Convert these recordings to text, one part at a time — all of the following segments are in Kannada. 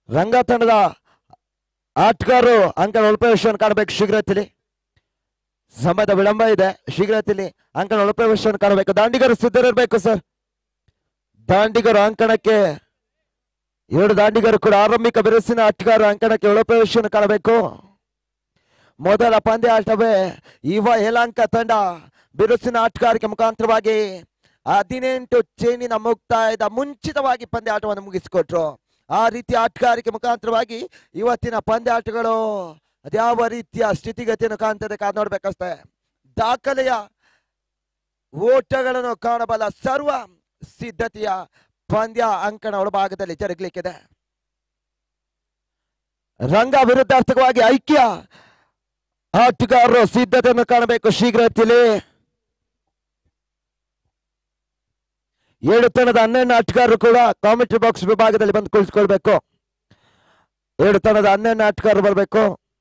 ರಂಗ ತಂಡದ ಆಟಗಾರರು ಅಂಕಣ ಒಳಪ್ರವೇಶವನ್ನು ಕಾಣಬೇಕು ಶೀಘ್ರದಲ್ಲಿ ಸಮಯದ ವಿಳಂಬ ಇದೆ ಶೀಘ್ರದಲ್ಲಿ ಅಂಕಣ ಒಳಪ್ರವೇಶವನ್ನು ಕಾಣಬೇಕು ದಾಂಡಿಗರು ಸಿದ್ಧರಿರ್ಬೇಕು ಸರ್ ದಾಂಡಿಗರು ಅಂಕಣಕ್ಕೆ ಎರಡು ದಾಂಡಿಗರು ಕೂಡ ಆರಂಭಿಕ ಬಿರುಸಿನ ಆಟಗಾರ ಅಂಕಣಕ್ಕೆ ಒಳಪ್ರವೇಶವನ್ನು ಕಾಣಬೇಕು ಮೊದಲ ಪಂದ್ಯಾಟವೇ ಯುವ ಯಲಾಂಕ ತಂಡ ಬಿರುಸಿನ ಆಟಗಾರಿಕೆ ಮುಖಾಂತರವಾಗಿ ಹದಿನೆಂಟು ಚೇನಿನ ಮುಕ್ತಾಯದ ಮುಂಚಿತವಾಗಿ ಪಂದ್ಯಾಟವನ್ನು ಮುಗಿಸಿಕೊಟ್ರು ಆ ರೀತಿಯ ಆಟಗಾರಿಕೆ ಮುಖಾಂತರವಾಗಿ ಇವತ್ತಿನ ಪಂದ್ಯಾಟಗಳು ಅದ್ಯಾವ ರೀತಿಯ ಸ್ಥಿತಿಗತಿಯನ್ನು ಕಾಣ್ತದೆ ಕಾದ್ ನೋಡ್ಬೇಕಷ್ಟೇ ದಾಖಲೆಯ ಓಟಗಳನ್ನು ಕಾಣಬಲ್ಲ ಸರ್ವ ಸಿದ್ಧತೆಯ ಪಂದ್ಯ ಅಂಕಣ ಒಳಭಾಗದಲ್ಲಿ ಜರುಗಲಿಕ್ಕಿದೆ ರಂಗ ವಿರುದ್ಧಾರ್ಥಕವಾಗಿ ಐಕ್ಯ ಆಟಗಾರರು ಸಿದ್ಧತೆಯನ್ನು ಕಾಣಬೇಕು ಶೀಘ್ರದಲ್ಲಿ ಏಳು ತಂಡದ ಹನ್ನೆರಡು ಆಟಗಾರರು ಕೂಡ ಕಾಮೆಂಟ್ರಿ ಬಾಕ್ಸ್ ವಿಭಾಗದಲ್ಲಿ ಬಂದು ಕುಳಿತುಕೊಳ್ಬೇಕು ಏಳು ತಂಡದ ಹನ್ನೆರಡು ಆಟಗಾರರು ಬರಬೇಕು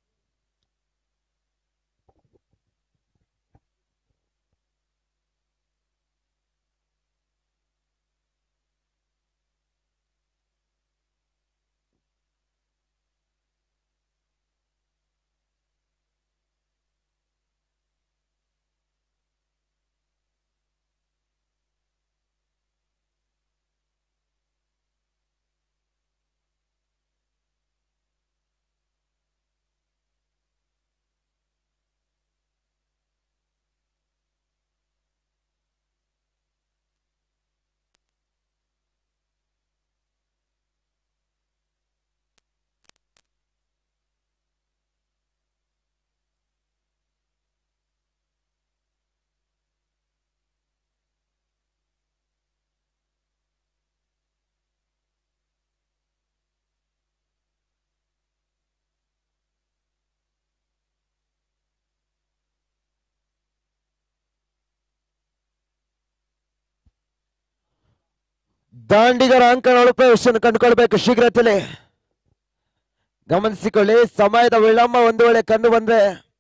ದಾಂಡಿಗರ ಅಂಕಣ ಒಳಪ್ರವೇಶವನ್ನು ಕಂಡುಕೊಳ್ಬೇಕು ಶೀಘ್ರದಲ್ಲಿ ಗಮನಿಸಿಕೊಳ್ಳಿ ಸಮಯದ ವಿಳಂಬ ಒಂದು ವೇಳೆ ಕಂಡು ಬಂದ್ರೆ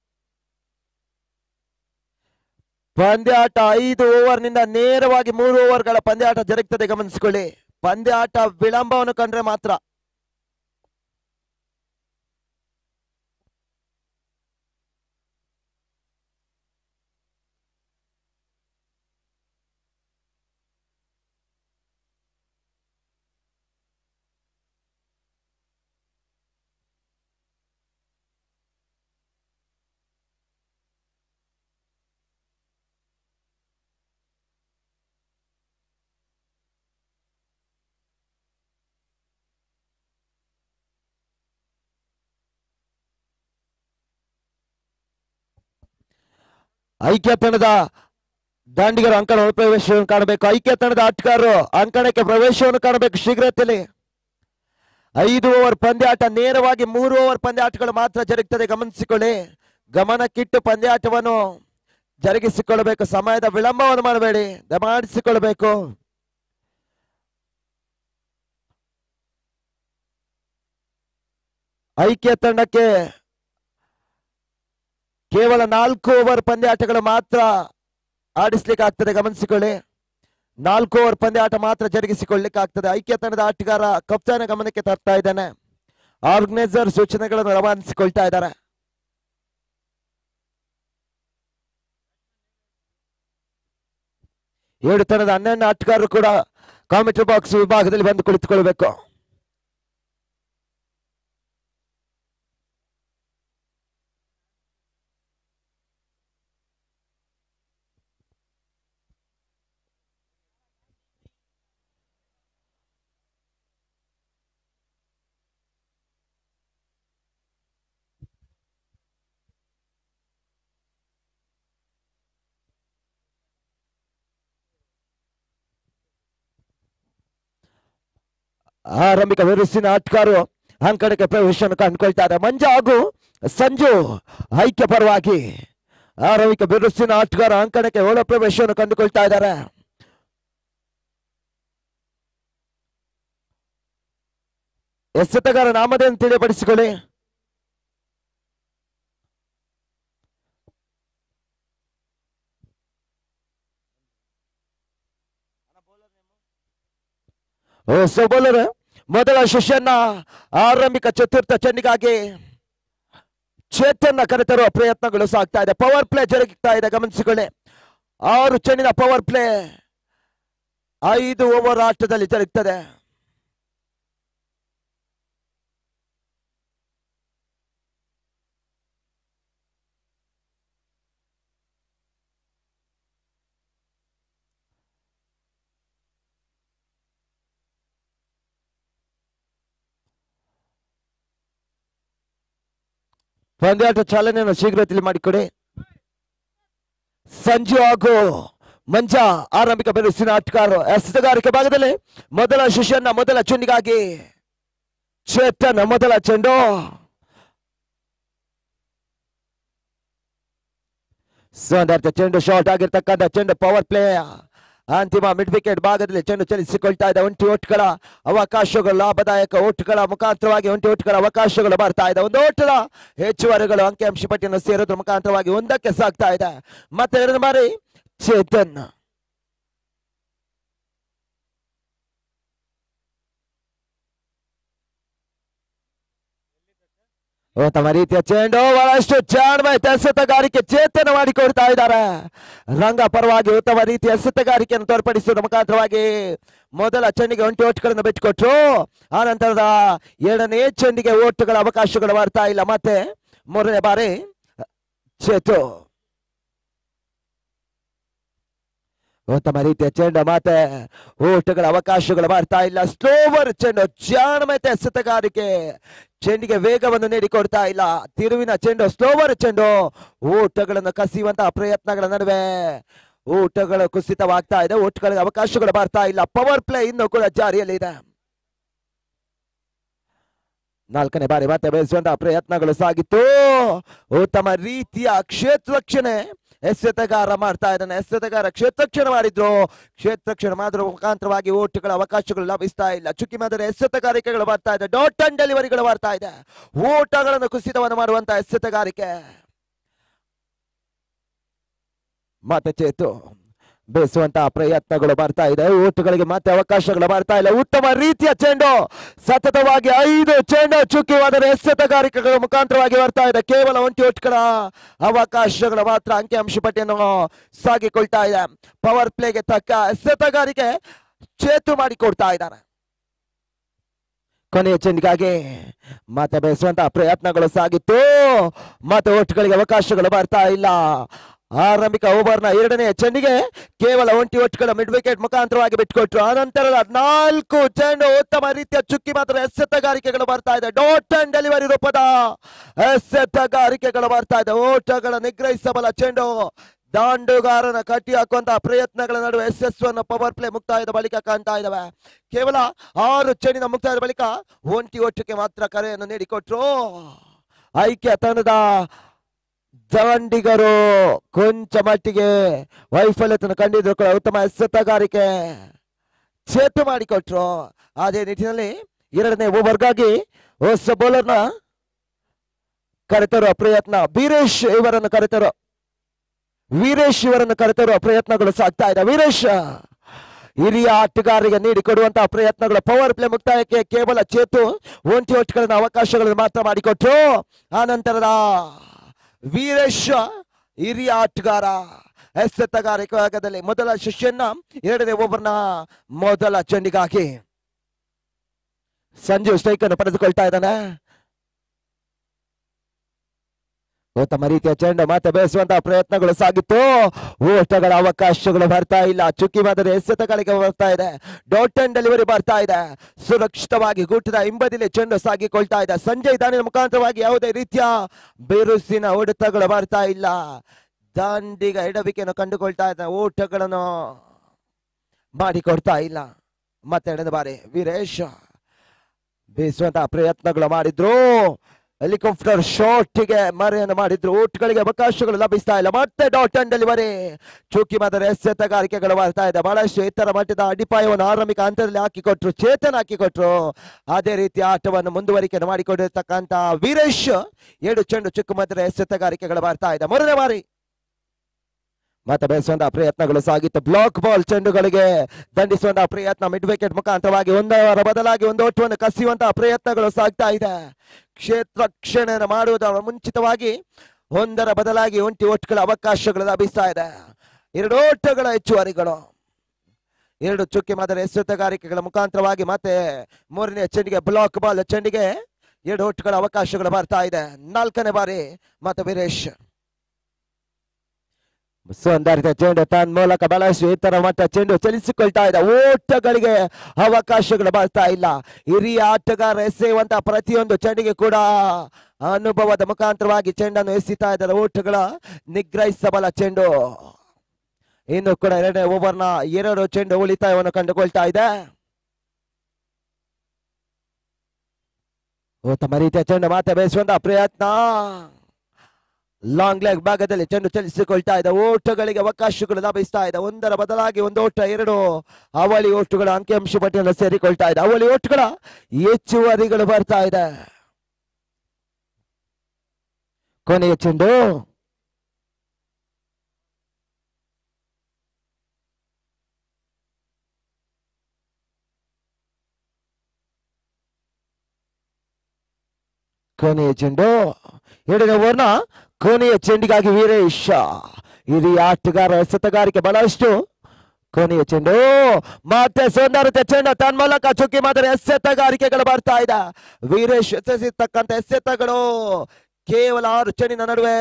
ಪಂದ್ಯಾಟ ಐದು ಓವರ್ನಿಂದ ನೇರವಾಗಿ ಮೂರು ಓವರ್ಗಳ ಪಂದ್ಯಾಟ ಜರುಗ್ತದೆ ಗಮನಿಸಿಕೊಳ್ಳಿ ಪಂದ್ಯಾಟ ವಿಳಂಬವನ್ನು ಕಂಡ್ರೆ ಮಾತ್ರ ಐಕ್ಯ ತಂಡದ ದಾಂಡಿಗರ ಅಂಕಣ ಪ್ರವೇಶವನ್ನು ಕಾಣಬೇಕು ಐಕ್ಯ ತಂಡದ ಆಟಗಾರರು ಅಂಕಣಕ್ಕೆ ಪ್ರವೇಶವನ್ನು ಕಾಣಬೇಕು ಶೀಘ್ರದಲ್ಲಿ ಐದು ಓವರ್ ಪಂದ್ಯಾಟ ನೇರವಾಗಿ ಮೂರು ಓವರ್ ಪಂದ್ಯಾಟಗಳು ಮಾತ್ರ ಜರುಗ್ತದೆ ಗಮನಿಸಿಕೊಳ್ಳಿ ಗಮನಕ್ಕಿಟ್ಟು ಪಂದ್ಯಾಟವನ್ನು ಜರುಗಿಸಿಕೊಳ್ಳಬೇಕು ಸಮಯದ ವಿಳಂಬವನ್ನು ಮಾಡಬೇಡಿ ಮಾಡಿಸಿಕೊಳ್ಳಬೇಕು ಐಕ್ಯ ತಂಡಕ್ಕೆ ಕೇವಲ ನಾಲ್ಕು ಓವರ್ ಪಂದ್ಯಾಟಗಳು ಮಾತ್ರ ಆಡಿಸ್ಲಿಕ್ಕೆ ಆಗ್ತದೆ ಗಮನಿಸಿಕೊಳ್ಳಿ ನಾಲ್ಕು ಓವರ್ ಪಂದ್ಯಾಟ ಮಾತ್ರ ಜರುಗಿಸಿಕೊಳ್ಳಿಕ್ಕೆ ಆಗ್ತದೆ ಐಕ್ಯ ತಂಡದ ಆಟಗಾರ ಕಪ್ತಾನ ಗಮನಕ್ಕೆ ತರ್ತಾ ಇದ್ದಾನೆ ಆರ್ಗನೈಸರ್ ಸೂಚನೆಗಳನ್ನು ರವಾನಿಸಿಕೊಳ್ತಾ ಇದ್ದಾರೆ ಏಳು ತಂಡದ ಹನ್ನೆರಡು ಆಟಗಾರರು ಕೂಡ ಕಾಮೆಂಟ್ರಿ ಬಾಕ್ಸ್ ವಿಭಾಗದಲ್ಲಿ ಬಂದು ಕುಳಿತುಕೊಳ್ಬೇಕು ಆರಂಭಿಕ ವಿರುಸಿನ ಆಟಗಾರರು ಅಂಕಣಕ್ಕೆ ಪ್ರವೇಶವನ್ನು ಕಂಡುಕೊಳ್ತಾ ಇದ್ದಾರೆ ಮಂಜು ಹಾಗೂ ಸಂಜು ಐಕ್ಯ ಪರವಾಗಿ ಆರಂಭಿಕ ಬಿರುಸಿನ ಆಟಗಾರ ಅಂಕಣಕ್ಕೆ ಒಳ ಪ್ರವೇಶವನ್ನು ಕಂಡುಕೊಳ್ತಾ ಇದ್ದಾರೆ ಎಸೆತಗಾರ ನಾಮದೇನು ತಿಳಿಯಪಡಿಸಿಕೊಳ್ಳಿ ಹೊಸ ಬೌಲರ್ ಮೊದಲ ಶಿಷ್ಯನ್ನ ಆರಂಭಿಕ ಚತುರ್ಥ ಚೆಂಡಿಗಾಗಿ ಚೇತನ್ನ ಕರೆತರುವ ಪ್ರಯತ್ನಗಳು ಸಾಗ್ತಾ ಇದೆ ಪವರ್ ಪ್ಲೇ ಜರುಗುತ್ತಾ ಇದೆ ಗಮನಿಸಿಕೊಳ್ಳಿ ಆರು ಚೆಂಡಿನ ಪವರ್ ಪ್ಲೇ ಐದು ಓವರ್ ಆಟದಲ್ಲಿ ಜರುಗುತ್ತದೆ ಪಂದ್ಯಾಟ ಚಾಲನೆಯನ್ನು ಶೀಘ್ರದಲ್ಲಿ ಮಾಡಿಕೊಡಿ ಸಂಜು ಹಾಗೂ ಮಂಜ ಆರಂಭಿಕ ಬೆರಸಿನ ಆಟಗಾರರು ಎಸೆತಗಾರಿಕೆ ಭಾಗದಲ್ಲಿ ಮೊದಲ ಶಿಷ್ಯನ ಮೊದಲ ಚೆಂಡಿಗಾಗಿ ಚೇತನ್ ಮೊದಲ ಚೆಂಡು ಸೋಂದಾರ್ಥ ಚೆಂಡು ಶಾರ್ಟ್ ಆಗಿರ್ತಕ್ಕಂಥ ಚೆಂಡು ಪವರ್ ಪ್ಲೇ ಅಂತಿಮ ಮಿಡ್ ವಿಕೆಟ್ ಭಾಗದಲ್ಲಿ ಚೆಂಡು ಚಲಿಸಿಕೊಳ್ತಾ ಇದೆ ಒಂಟಿ ಓಟ್ಗಳ ಅವಕಾಶಗಳು ಲಾಭದಾಯಕ ಓಟ್ಗಳ ಮುಖಾಂತರವಾಗಿ ಒಂಟಿ ಓಟ್ಗಳ ಅವಕಾಶಗಳು ಬರ್ತಾ ಇದೆ ಒಂದು ಓಟದ ಹೆಚ್ಚುವರಿಗಳು ಅಂಕಿಅಂಶ ಪಟ್ಟಿಯನ್ನು ಸೇರೋದ್ರ ಮುಖಾಂತರವಾಗಿ ಒಂದಕ್ಕೆ ಸಾಗ್ತಾ ಇದೆ ಮತ್ತೆ ಎರಡು ಬಾರಿ ಚೇತನ್ ಉತ್ತಮ ರೀತಿಯ ಚೆಂಡು ಬಹಳಷ್ಟು ಜಾಣ್ಮಯ ಎಸೆತಗಾರಿಕೆ ಚೇತನ ಮಾಡಿಕೊಡ್ತಾ ಇದ್ದಾರೆ ರಂಗ ಪರವಾಗಿ ಉತ್ತಮ ರೀತಿಯ ಎಸೆತಗಾರಿಕೆಯನ್ನು ತೋರ್ಪಡಿಸುವ ಮುಖಾಂತರವಾಗಿ ಮೊದಲ ಚೆಂಡಿಗೆ ಒಂಟಿ ಓಟ್ಗಳನ್ನು ಬಿಟ್ಟುಕೊಟ್ರು ಆ ನಂತರದ ಎರಡನೇ ಚೆಂಡಿಗೆ ಓಟುಗಳ ಅವಕಾಶಗಳು ಬರ್ತಾ ಇಲ್ಲ ಮತ್ತೆ ಮೂರನೇ ಬಾರಿ ಚೇತು ಉತ್ತಮ ರೀತಿಯ ಚೆಂಡು ಮತ್ತೆ ಓಟಗಳ ಅವಕಾಶಗಳು ಬರ್ತಾ ಇಲ್ಲ ಸ್ಲೋವರ್ ಚೆಂಡು ಜಾಣಮತೆ ಎಸೆತಗಾರಿಕೆ ಚೆಂಡಿಗೆ ವೇಗವನ್ನು ನೀಡಿಕೊಡ್ತಾ ಇಲ್ಲ ತಿರುವಿನ ಚೆಂಡು ಸ್ಲೋವರ್ ಚೆಂಡು ಓಟಗಳನ್ನು ಕಸಿಯುವಂತಹ ಪ್ರಯತ್ನಗಳ ನಡುವೆ ಓಟಗಳು ಕುಸಿತವಾಗ್ತಾ ಇದೆ ಓಟಗಳಿಗೆ ಅವಕಾಶಗಳು ಬರ್ತಾ ಇಲ್ಲ ಪವರ್ ಪ್ಲೇ ಇನ್ನೂ ಕೂಡ ಜಾರಿಯಲ್ಲಿದೆ ನಾಲ್ಕನೇ ಬಾರಿ ಮತ್ತೆ ಬೆಳೆಸುವಂತಹ ಪ್ರಯತ್ನಗಳು ಸಾಗಿತ್ತು ಉತ್ತಮ ರೀತಿಯ ಕ್ಷೇತ್ರ ರಕ್ಷಣೆ ಎಸೆತಗಾರ ಮಾಡ್ತಾ ಇದ್ದಾನೆ ಎಸೆತಗಾರ ಕ್ಷೇತ್ರಕ್ಷಣೆ ಮಾಡಿದ್ರು ಕ್ಷೇತ್ರಕ್ಷಣೆ ಮಾಡಿದ್ರ ಮುಖಾಂತರವಾಗಿ ಓಟುಗಳ ಅವಕಾಶಗಳು ಲಭಿಸ್ತಾ ಇಲ್ಲ ಚುಕ್ಕಿ ಮಾದರಿ ಎಸೆತಗಾರಿಕೆಗಳು ಬರ್ತಾ ಇದೆ ಡಾಟ್ ಅಂಡ್ ಡೆಲಿವರಿಗಳು ಬರ್ತಾ ಇದೆ ಓಟಗಳನ್ನು ಕುಸಿತವನ್ನು ಮಾಡುವಂತ ಎಸೆತಗಾರಿಕೆ ಮತ್ತೆ ಚೇತು ಬೇಯಿಸುವಂತಹ ಪ್ರಯತ್ನಗಳು ಬರ್ತಾ ಇದೆ ಓಟುಗಳಿಗೆ ಮತ್ತೆ ಅವಕಾಶಗಳು ಬರ್ತಾ ಇಲ್ಲ ಉತ್ತಮ ರೀತಿಯ ಚೆಂಡು ಸತತವಾಗಿ ಐದು ಚೆಂಡು ಚುಕ್ಕಿವಾದರೆ ಎಸೆತಗಾರಿಕೆಗಳ ಮುಖಾಂತರವಾಗಿ ಬರ್ತಾ ಇದೆ ಕೇವಲ ಒಂಟಿ ಓಟ್ಗಳ ಅವಕಾಶಗಳು ಮಾತ್ರ ಅಂಕಿಅಂಶ ಪಟ್ಟಿಯನ್ನು ಸಾಗಿಕೊಳ್ತಾ ಇದೆ ಪವರ್ ಪ್ಲೇಗೆ ತಕ್ಕ ಎಸೆತಗಾರಿಕೆ ಚೇತು ಮಾಡಿಕೊಡ್ತಾ ಇದ್ದಾನೆ ಕೊನೆಯ ಚೆಂಡಿಗಾಗಿ ಮತ್ತೆ ಬೇಯಿಸುವಂತಹ ಪ್ರಯತ್ನಗಳು ಸಾಗಿತ್ತು ಮತ್ತೆ ಒಟ್ಟುಗಳಿಗೆ ಅವಕಾಶಗಳು ಬರ್ತಾ ಇಲ್ಲ ಆರಂಭಿಕ ಓವರ್ನ ಎರಡನೇ ಚೆಂಡಿಗೆ ಕೇವಲ ಒಂಟಿ ಒಟ್ಟುಗಳ ಮಿಡ್ ವಿಕೆಟ್ ಮುಖಾಂತರವಾಗಿ ಬಿಟ್ಟುಕೊಟ್ರು ಆನಂತರದ ನಾಲ್ಕು ಚೆಂಡು ಉತ್ತಮ ರೀತಿಯ ಚುಕ್ಕಿ ಮಾತ್ರ ಎಸೆತಗಾರಿಕೆಗಳು ಬರ್ತಾ ಇದೆ ಡಾಟ್ ಅಂಡ್ ಡೆಲಿವರಿ ರೂಪದ ಎಸೆತಗಾರಿಕೆಗಳು ಬರ್ತಾ ಇದೆ ಓಟಗಳ ನಿಗ್ರಹಿಸಬಲ್ಲ ಚೆಂಡು ದಾಂಡುಗಾರನ ಕಟ್ಟಿ ಹಾಕುವಂತಹ ಪ್ರಯತ್ನಗಳ ನಡುವೆ ಯಶಸ್ಸನ್ನು ಪವರ್ ಪ್ಲೇ ಮುಕ್ತಾಯದ ಬಳಿಕ ಕಾಣ್ತಾ ಇದ್ದಾವೆ ಕೇವಲ ಆರು ಚೆಂಡಿನ ಮುಕ್ತಾಯದ ಬಳಿಕ ಒಂಟಿ ಒಟ್ಟಿಗೆ ಮಾತ್ರ ಕರೆಯನ್ನು ನೀಡಿಕೊಟ್ರು ಐಕ್ಯ ತಂಡದ ದಾಂಡಿಗರು ಕೊಂಚ ಮಟ್ಟಿಗೆ ವೈಫಲ್ಯತೆಯನ್ನು ಕಂಡಿದ್ರು ಕೂಡ ಉತ್ತಮ ಎಸೆತಗಾರಿಕೆ ಚೇತು ಮಾಡಿಕೊಟ್ರು ಅದೇ ನಿಟ್ಟಿನಲ್ಲಿ ಎರಡನೇ ಓವರ್ಗಾಗಿ ಹೊಸ ಬೌಲರ್ನ ಕರೆತರುವ ಪ್ರಯತ್ನ ಬೀರೇಶ್ ಇವರನ್ನು ಕರೆತರೋ ವೀರೇಶ್ ಇವರನ್ನು ಕರೆತರುವ ಪ್ರಯತ್ನಗಳು ಸಾಗ್ತಾ ಇದೆ ವೀರೇಶ್ ಹಿರಿಯ ಆಟಗಾರರಿಗೆ ನೀಡಿಕೊಡುವಂತಹ ಪ್ರಯತ್ನಗಳು ಪವರ್ ಪ್ಲೇ ಮುಕ್ತಾಯಕ್ಕೆ ಕೇವಲ ಚೇತು ಒಂಟಿ ಒಟ್ಟುಗಳನ್ನ ಅವಕಾಶಗಳನ್ನು ಮಾತ್ರ ಮಾಡಿಕೊಟ್ರು ಆ ನಂತರದ ವೀರೇಶ್ ಹಿರಿಯ ಆಟಗಾರ ಎಸೆತಗಾರಿಕೆ ಭಾಗದಲ್ಲಿ ಮೊದಲ ಶಿಷ್ಯನ್ನ ಎರಡನೇ ಓವರ್ನ ಮೊದಲ ಚೆಂಡಿಗಾಗಿ ಸಂಜೀವ್ ಸ್ಟ್ರೈಕ್ ಅನ್ನು ಪಡೆದುಕೊಳ್ತಾ ಇದ್ದಾನೆ ಉತ್ತಮ ರೀತಿಯ ಚೆಂಡು ಮತ್ತೆ ಬೇಯಿಸುವಂತಹ ಪ್ರಯತ್ನಗಳು ಸಾಗಿತ್ತು ಓಟಗಳ ಅವಕಾಶಗಳು ಬರ್ತಾ ಇಲ್ಲ ಚುಕ್ಕಿ ಮಾದರಿ ಎಸೆತಗಳಿಗೆ ಬರ್ತಾ ಇದೆ ಡಾಟ್ ಅಂಡ್ ಡೆಲಿವರಿ ಬರ್ತಾ ಇದೆ ಸುರಕ್ಷಿತವಾಗಿ ಗೂಟದ ಹಿಂಬದಿಲಿ ಚೆಂಡು ಸಾಗಿಕೊಳ್ತಾ ಇದೆ ಸಂಜಯ್ ದಾನಿನ ಮುಖಾಂತರವಾಗಿ ಯಾವುದೇ ರೀತಿಯ ಬಿರುಸಿನ ಹೊಡೆತಗಳು ಬರ್ತಾ ಇಲ್ಲ ದಾಂಡಿಗ ಎಡವಿಕೆಯನ್ನು ಕಂಡುಕೊಳ್ತಾ ಇದೆ ಓಟಗಳನ್ನು ಮಾಡಿಕೊಡ್ತಾ ಇಲ್ಲ ಮತ್ತೆ ಎರಡನೇ ಬಾರಿ ವೀರೇಶ್ ಬೀಸುವಂತಹ ಪ್ರಯತ್ನಗಳು ಮಾಡಿದ್ರು ಹೆಲಿಕಾಪ್ಟರ್ ಶಾಟ್ಗೆ ಮರೆಯನ್ನು ಮಾಡಿದ್ರು ಓಟ್ಗಳಿಗೆ ಅವಕಾಶಗಳು ಲಭಿಸ್ತಾ ಇಲ್ಲ ಮತ್ತೆ ಡಾಟ್ ಅಂಡ್ ಡೆಲಿವರಿ ಚೂಕಿ ಮಾದರಿ ಎಸೆತಗಾರಿಕೆಗಳು ಬರ್ತಾ ಇದೆ ಬಹಳಷ್ಟು ಎತ್ತರ ಮಟ್ಟದ ಅಡಿಪಾಯವನ್ನು ಆರಂಭಿಕ ಹಂತದಲ್ಲಿ ಹಾಕಿಕೊಟ್ರು ಚೇತನ್ ಹಾಕಿಕೊಟ್ರು ಅದೇ ರೀತಿ ಆಟವನ್ನು ಮುಂದುವರಿಕೆಯನ್ನು ಮಾಡಿಕೊಂಡಿರ್ತಕ್ಕಂತ ವೀರೇಶ್ ಎರಡು ಚೆಂಡು ಚಿಕ್ಕ ಮಾದರಿ ಎಸೆತಗಾರಿಕೆಗಳು ಬರ್ತಾ ಇದೆ ಮೂರನೇ ಬಾರಿ ಮತ್ತೆ ಬೆಳೆಸುವಂತಹ ಪ್ರಯತ್ನಗಳು ಸಾಗಿತ್ತು ಬ್ಲಾಕ್ ಬಾಲ್ ಚೆಂಡುಗಳಿಗೆ ದಂಡಿಸುವಂತಹ ಪ್ರಯತ್ನ ಮಿಡ್ ವಿಕೆಟ್ ಮುಖಾಂತರವಾಗಿ ಒಂದರ ಬದಲಾಗಿ ಒಂದು ಓಟವನ್ನು ಕಸಿಯುವಂತಹ ಪ್ರಯತ್ನಗಳು ಸಾಗ್ತಾ ಇದೆ ಕ್ಷೇತ್ರ ರಕ್ಷಣೆಯನ್ನು ಮಾಡುವುದರ ಮುಂಚಿತವಾಗಿ ಒಂದರ ಬದಲಾಗಿ ಒಂಟಿ ಓಟ್ಗಳ ಅವಕಾಶಗಳು ಲಭಿಸ್ತಾ ಇದೆ ಎರಡು ಓಟಗಳ ಹೆಚ್ಚುವರಿಗಳು ಎರಡು ಚುಕ್ಕಿ ಮಾದರಿ ಎಸೆತಗಾರಿಕೆಗಳ ಮುಖಾಂತರವಾಗಿ ಮತ್ತೆ ಮೂರನೇ ಚೆಂಡಿಗೆ ಬ್ಲಾಕ್ ಬಾಲ್ ಚೆಂಡಿಗೆ ಎರಡು ಓಟ್ಗಳ ಅವಕಾಶಗಳು ಬರ್ತಾ ಇದೆ ನಾಲ್ಕನೇ ಬಾರಿ ಮತ್ತೆ ವೀರೇಶ್ ಸುಂದರಿತ ಚೆಂಡು ತನ್ನ ಮೂಲಕ ಬಹಳಷ್ಟು ಇತರ ಮಟ್ಟ ಚೆಂಡು ಚಲಿಸಿಕೊಳ್ತಾ ಇದೆ ಓಟಗಳಿಗೆ ಅವಕಾಶಗಳು ಬರ್ತಾ ಇಲ್ಲ ಹಿರಿಯ ಆಟಗಾರ ಎಸೆಯುವಂತ ಪ್ರತಿಯೊಂದು ಚೆಂಡಿಗೆ ಕೂಡ ಅನುಭವದ ಮುಖಾಂತರವಾಗಿ ಚೆಂಡನ್ನು ಎಸೆತಾ ಇದ್ದಾರೆ ಓಟಗಳ ನಿಗ್ರಹಿಸಬಲ್ಲ ಚೆಂಡು ಇನ್ನು ಕೂಡ ಎರಡನೇ ಓವರ್ನ ಎರಡು ಚೆಂಡು ಉಳಿತಾಯವನ್ನು ಕಂಡುಕೊಳ್ತಾ ಇದೆ ಉತ್ತಮ ರೀತಿಯ ಚೆಂಡು ಮಾತೆ ಬೇಯಿಸುವಂತ ಪ್ರಯತ್ನ ಲಾಂಗ್ ಲೆಗ್ ಭಾಗದಲ್ಲಿ ಚೆಂಡು ಚಲಿಸಿಕೊಳ್ತಾ ಇದೆ ಓಟಗಳಿಗೆ ಅವಕಾಶಗಳು ಲಭಿಸ್ತಾ ಇದೆ ಒಂದರ ಬದಲಾಗಿ ಒಂದು ಓಟ ಎರಡು ಅವಳಿ ಓಟುಗಳ ಅಂಕಿಅಂಶ ಪಟ್ಟಿಯನ್ನು ಸೇರಿಕೊಳ್ತಾ ಇದೆ ಅವಳಿ ಓಟುಗಳ ಹೆಚ್ಚುವರಿಗಳು ಬರ್ತಾ ಇದೆ ಕೊನೆಯ ಚೆಂಡು ಕೊನೆಯ ಚೆಂಡು ಎರಡನೇ ಓವರ್ನ ಕೊನೆಯ ಚೆಂಡಿಗಾಗಿ ವೀರೇಶ್ ಹಿರಿಯ ಆಟಗಾರ ಎಸೆತಗಾರಿಕೆ ಬಹಳಷ್ಟು ಕೊನೆಯ ಚೆಂಡು ಮತ್ತೆ ಸುಂದರತೆ ಚೆಂಡು ತನ್ನ ಮೂಲಕ ಚುಕ್ಕಿ ಮಾದರಿ ಎಸೆತಗಾರಿಕೆಗಳು ಬರ್ತಾ ಇದೆ ವೀರೇಶ್ ಎಸೆಸಿರ್ತಕ್ಕಂಥ ಎಸೆತಗಳು ಕೇವಲ ಆರು ಚೆಂಡಿನ ನಡುವೆ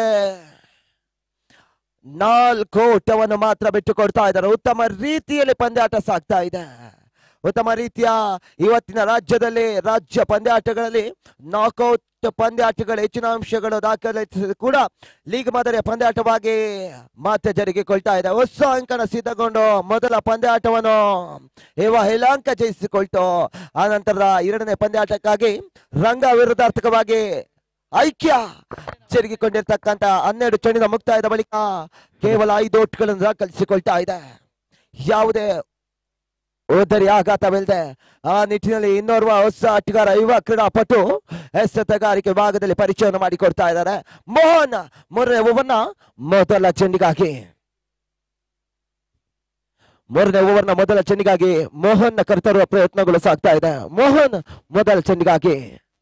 ನಾಲ್ಕು ಓಟವನ್ನು ಮಾತ್ರ ಬಿಟ್ಟು ಕೊಡ್ತಾ ಇದ್ದಾರೆ ಉತ್ತಮ ರೀತಿಯಲ್ಲಿ ಪಂದ್ಯಾಟ ಸಾಗ್ತಾ ಇದೆ ಉತ್ತಮ ರೀತಿಯ ಇವತ್ತಿನ ರಾಜ್ಯದಲ್ಲಿ ರಾಜ್ಯ ಪಂದ್ಯಾಟಗಳಲ್ಲಿ ನಾಕೌಟ್ ಪಂದ್ಯಾಟಗಳ ಹೆಚ್ಚಿನ ಅಂಶಗಳು ದಾಖಲಿಸಿದ ಕೂಡ ಲೀಗ್ ಮಾದರಿಯ ಪಂದ್ಯಾಟವಾಗಿ ಮತ್ತೆ ಜರುಗಿಕೊಳ್ತಾ ಇದೆ ಹೊಸ ಅಂಕಣ ಸಿದ್ಧಗೊಂಡು ಮೊದಲ ಪಂದ್ಯಾಟವನ್ನು ಇವ ಯಲಹಂಕ ಜಯಿಸಿಕೊಳ್ತು ಆ ನಂತರದ ಎರಡನೇ ಪಂದ್ಯಾಟಕ್ಕಾಗಿ ರಂಗ ವಿರುದ್ಧಾರ್ಥಕವಾಗಿ ಐಕ್ಯ ಜರುಗಿಕೊಂಡಿರ್ತಕ್ಕಂಥ ಹನ್ನೆರಡು ಚೆಂಡಿನ ಮುಕ್ತಾಯದ ಬಳಿಕ ಕೇವಲ ಐದು ಓಟ್ಗಳನ್ನು ದಾಖಲಿಸಿಕೊಳ್ತಾ ಇದೆ ಯಾವುದೇ ಓದರಿ ಆಘಾತವಿಲ್ಲದೆ ಆ ನಿಟ್ಟಿನಲ್ಲಿ ಇನ್ನೋರ್ವ ಹೊಸ ಆಟಗಾರ ಯುವ ಕ್ರೀಡಾಪಟು ಎಸೆತಗಾರಿಕೆ ಭಾಗದಲ್ಲಿ ಪರಿಚಯವನ್ನು ಮಾಡಿಕೊಡ್ತಾ ಇದ್ದಾರೆ ಮೋಹನ್ ಮೂರನೇ ಓವರ್ನ ಮೊದಲ ಚೆಂಡಿಗಾಗಿ ಮೂರನೇ ಓವರ್ನ ಮೊದಲ ಚೆಂಡಿಗಾಗಿ ಮೋಹನ್ ಕರೆತರುವ ಪ್ರಯತ್ನಗಳು ಸಾಗ್ತಾ ಇದೆ ಮೋಹನ್ ಮೊದಲ ಚೆಂಡಿಗಾಗಿ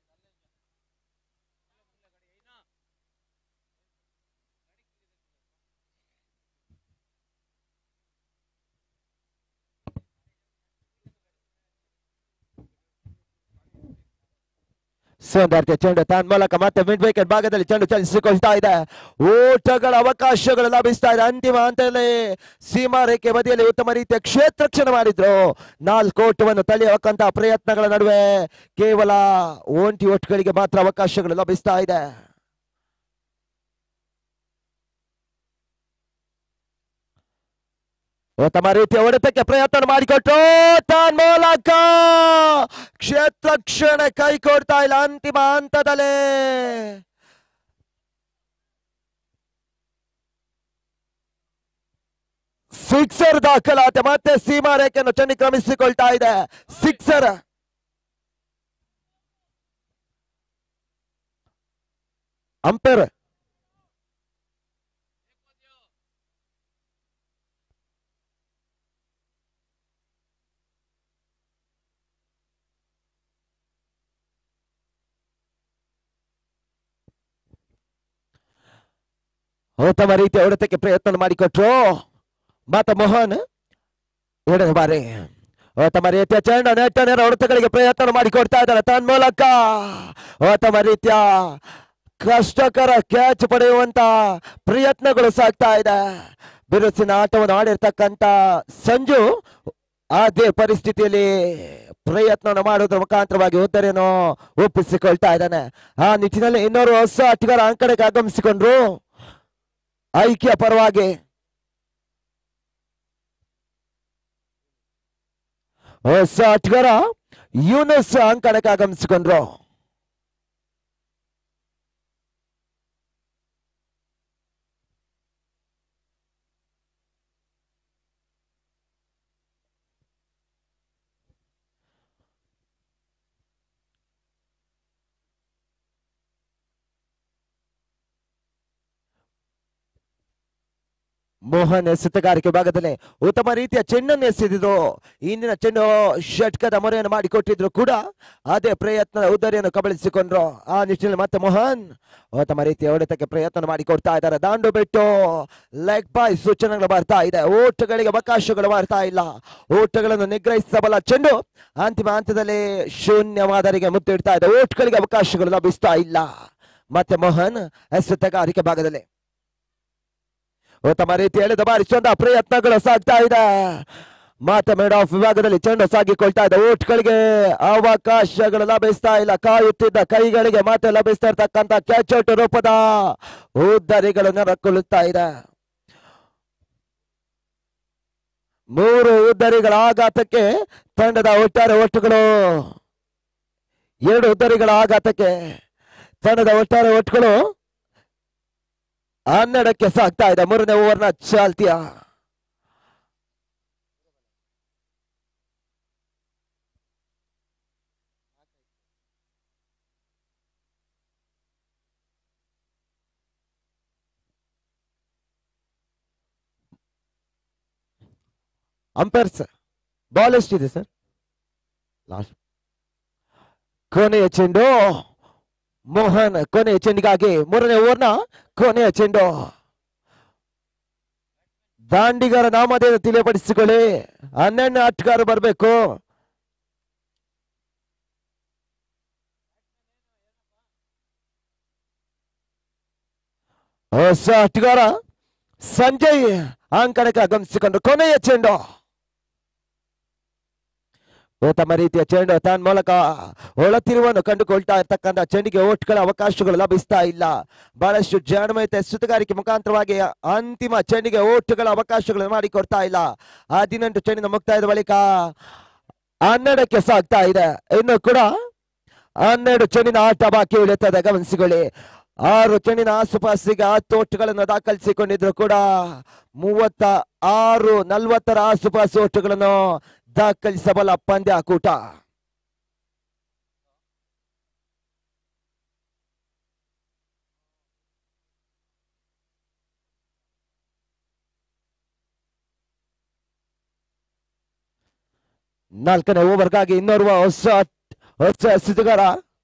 ಸುಂದರತೆ ಚೆಂಡು ತನ್ನ ಮೂಲಕ ಮತ್ತೆ ಮಿಡ್ ವಿಕೆಟ್ ಭಾಗದಲ್ಲಿ ಚೆಂಡು ಚಲಿಸಿಕೊಳ್ತಾ ಇದೆ ಓಟಗಳ ಅವಕಾಶಗಳು ಲಭಿಸ್ತಾ ಇದೆ ಅಂತಿಮ ಹಂತದಲ್ಲಿ ಸೀಮಾ ರೇಖೆ ಬದಿಯಲ್ಲಿ ಉತ್ತಮ ರೀತಿಯ ಕ್ಷೇತ್ರಕ್ಷಣ ಮಾಡಿದ್ರು ನಾಲ್ಕು ಓಟವನ್ನು ತಳೆಯಕ್ಕಂತ ಪ್ರಯತ್ನಗಳ ನಡುವೆ ಕೇವಲ ಒಂಟಿ ಓಟ್ಗಳಿಗೆ ಮಾತ್ರ ಅವಕಾಶಗಳು ಲಭಿಸ್ತಾ ಇದೆ ಉತ್ತಮ ರೀತಿಯ ಹೊಡೆತಕ್ಕೆ ಪ್ರಯತ್ನ ಮಾಡಿಕೊಟ್ರು ತನ್ನ ಮೂಲಕ ಕ್ಷೇತ್ರ ಕ್ಷಣ ಕೈ ಕೊಡ್ತಾ ಇಲ್ಲ ಅಂತಿಮ ಹಂತದಲ್ಲಿ ಸಿಕ್ಸರ್ ದಾಖಲಾತೆ ಮತ್ತೆ ಸೀಮಾ ರೇಖೆಯನ್ನು ಚೆಂಡಿ ಕ್ರಮಿಸಿಕೊಳ್ತಾ ಇದೆ ಸಿಕ್ಸರ್ ಅಂಪೇರ್ ಉತ್ತಮ ರೀತಿಯ ಹೊಡೆತಕ್ಕೆ ಪ್ರಯತ್ನ ಮಾಡಿಕೊಟ್ರು ಮಾತ ಮೋಹನ್ ಎರಡನೇ ಬಾರಿ ಉತ್ತಮ ರೀತಿಯ ಚೆಂಡ ನೆಟ್ಟ ನೇರ ಹೊಡೆತಗಳಿಗೆ ಪ್ರಯತ್ನ ಮಾಡಿಕೊಡ್ತಾ ಇದ್ದಾರೆ ತನ್ನ ಮೂಲಕ ಉತ್ತಮ ರೀತಿಯ ಕಷ್ಟಕರ ಕ್ಯಾಚ್ ಪಡೆಯುವಂತ ಪ್ರಯತ್ನಗಳು ಸಾಗ್ತಾ ಇದೆ ಬಿರುಸಿನ ಆಟವನ್ನು ಆಡಿರ್ತಕ್ಕಂತ ಸಂಜು ಅದೇ ಪರಿಸ್ಥಿತಿಯಲ್ಲಿ ಪ್ರಯತ್ನವನ್ನು ಮಾಡುವುದರ ಮುಖಾಂತರವಾಗಿ ಉತ್ತರೆಯನ್ನು ಒಪ್ಪಿಸಿಕೊಳ್ತಾ ಇದ್ದಾನೆ ಆ ನಿಟ್ಟಿನಲ್ಲಿ ಇನ್ನೋರು ಹೊಸ ಆಟಗಾರ ಅಂಕಣಕ್ಕೆ ಆಗಮಿಸಿಕೊಂಡ್ರು ಐಕ್ಯ ಪರವಾಗಿ ಹೊಸ ಆಟಗಾರ ಯೂನಸ್ ಅಂಕಣಕ್ಕೆ ಆಗಮಿಸಿಕೊಂಡ್ರು ಮೋಹನ್ ಎಸೆತಗಾರಿಕೆ ಭಾಗದಲ್ಲಿ ಉತ್ತಮ ರೀತಿಯ ಚೆಂಡನ್ನು ಎಸೆದಿದ್ರು ಇಂದಿನ ಚೆಂಡು ಷಟ್ಕದ ಮೊರೆಯನ್ನು ಮಾಡಿಕೊಟ್ಟಿದ್ರು ಕೂಡ ಅದೇ ಪ್ರಯತ್ನದ ಉದ್ದರಿಯನ್ನು ಕಬಳಿಸಿಕೊಂಡ್ರು ಆ ನಿಟ್ಟಿನಲ್ಲಿ ಮತ್ತೆ ಮೋಹನ್ ಉತ್ತಮ ರೀತಿಯ ಹೊಡೆತಕ್ಕೆ ಪ್ರಯತ್ನ ಮಾಡಿಕೊಡ್ತಾ ಇದ್ದಾರೆ ದಾಂಡು ಬಿಟ್ಟು ಲೆಗ್ ಬಾಯ್ ಸೂಚನೆಗಳು ಬರ್ತಾ ಇದೆ ಓಟಗಳಿಗೆ ಅವಕಾಶಗಳು ಬರ್ತಾ ಇಲ್ಲ ಓಟಗಳನ್ನು ನಿಗ್ರಹಿಸಬಲ್ಲ ಚೆಂಡು ಅಂತಿಮ ಹಂತದಲ್ಲಿ ಶೂನ್ಯವಾದರಿಗೆ ಮುತ್ತಿಡ್ತಾ ಇದೆ ಓಟ್ಗಳಿಗೆ ಅವಕಾಶಗಳು ಲಭಿಸ್ತಾ ಇಲ್ಲ ಮತ್ತೆ ಮೋಹನ್ ಎಸೆತಗಾರಿಕೆ ಭಾಗದಲ್ಲಿ ಉತ್ತಮ ರೀತಿಯಲ್ಲಿ ದಬಾರಿಸುವಂತ ಪ್ರಯತ್ನಗಳು ಸಾಗ್ತಾ ಇದೆ ಮತ್ತೆ ಮೇಡ್ ಆಫ್ ವಿಭಾಗದಲ್ಲಿ ಚೆಂಡು ಸಾಗಿಕೊಳ್ತಾ ಇದೆ ಓಟ್ಗಳಿಗೆ ಅವಕಾಶಗಳು ಲಭಿಸ್ತಾ ಇಲ್ಲ ಕಾಯುತ್ತಿದ್ದ ಕೈಗಳಿಗೆ ಮತ್ತೆ ಲಭಿಸ್ತಾ ಇರ್ತಕ್ಕಂಥ ಕ್ಯಾಚ್ ಔಟ್ ರೂಪದ ಉದ್ದರಿಗಳು ನೆರಕೊಳ್ಳುತ್ತಾ ಇದೆ ಮೂರು ಉದ್ದರಿಗಳ ಆಘಾತಕ್ಕೆ ತಂಡದ ಒಟ್ಟಾರೆ ಒಟ್ಟುಗಳು ಎರಡು ಉದ್ದರಿಗಳ ಆಘಾತಕ್ಕೆ ತಂಡದ ಒಟ್ಟಾರೆ ಒಟ್ಟುಗಳು ಹನ್ನೆರಡಕ್ಕೆ ಸಾಗ್ತಾ ಇದೆ ಮೂರನೇ ಓವರ್ನ ಚಾಲ್ತಿಯ ಅಂಪೈರ್ಸ್ ಬಾಲ್ ಎಷ್ಟಿದೆ ಸರ್ ಲಾಸ್ಟ್ ಕೊನೆಯ ಚೆಂಡು ಮೋಹನ್ ಕೊನೆಯ ಚೆಂಡಿಗಾಗಿ ಮೂರನೇ ಓವರ್ನ ಕೊನೆಯ ಚೆಂಡು ದಾಂಡಿಗರ ನಾಮಧೇಯ ತಿಳಿಯಪಡಿಸಿಕೊಳ್ಳಿ ಹನ್ನೆರಡನೇ ಆಟಗಾರ ಬರಬೇಕು ಹೊಸ ಆಟಗಾರ ಸಂಜಯ್ ಅಂಕಣಕ್ಕೆ ಆಗಮಿಸಿಕೊಂಡು ಕೊನೆಯ ಚೆಂಡು ಉತ್ತಮ ರೀತಿಯ ಚೆಂಡು ತನ್ನ ಮೂಲಕ ಒಳತಿರುವನ್ನು ಕಂಡುಕೊಳ್ತಾ ಇರ್ತಕ್ಕಂಥ ಚೆಂಡಿಗೆ ಓಟ್ಗಳ ಅವಕಾಶಗಳು ಲಭಿಸ್ತಾ ಇಲ್ಲ ಬಹಳಷ್ಟು ಜಾಣಮಯತೆ ಸುತ್ತಗಾರಿಕೆ ಮುಖಾಂತರವಾಗಿ ಅಂತಿಮ ಚೆಂಡಿಗೆ ಓಟ್ಗಳ ಅವಕಾಶಗಳು ಮಾಡಿಕೊಡ್ತಾ ಇಲ್ಲ ಹದಿನೆಂಟು ಚೆಂಡಿನ ಮುಕ್ತಾಯದ ಬಳಿಕ ಹನ್ನೆರಡಕ್ಕೆ ಸಾಗ್ತಾ ಇದೆ ಇನ್ನು ಕೂಡ ಹನ್ನೆರಡು ಚೆಂಡಿನ ಆಟ ಬಾಕಿ ಉಳಿಯುತ್ತದೆ ಗಮನಿಸಿಕೊಳ್ಳಿ ಆರು ಚೆಂಡಿನ ಆಸುಪಾಸಿಗೆ ಹತ್ತು ಓಟುಗಳನ್ನು ದಾಖಲಿಸಿಕೊಂಡಿದ್ರು ಕೂಡ ಮೂವತ್ತ ಆರು ನಲ್ವತ್ತರ ಆಸುಪಾಸು ಓಟುಗಳನ್ನು ದಾಖಲಿಸಬಲ್ಲ ಪಂದ್ಯಾಕೂಟ ನಾಲ್ಕನೇ ಓವರ್ಗಾಗಿ ಇನ್ನೋರ್ವ ಹೊಸ ಹೊಸ ಸಿದ್ಧಗಾರ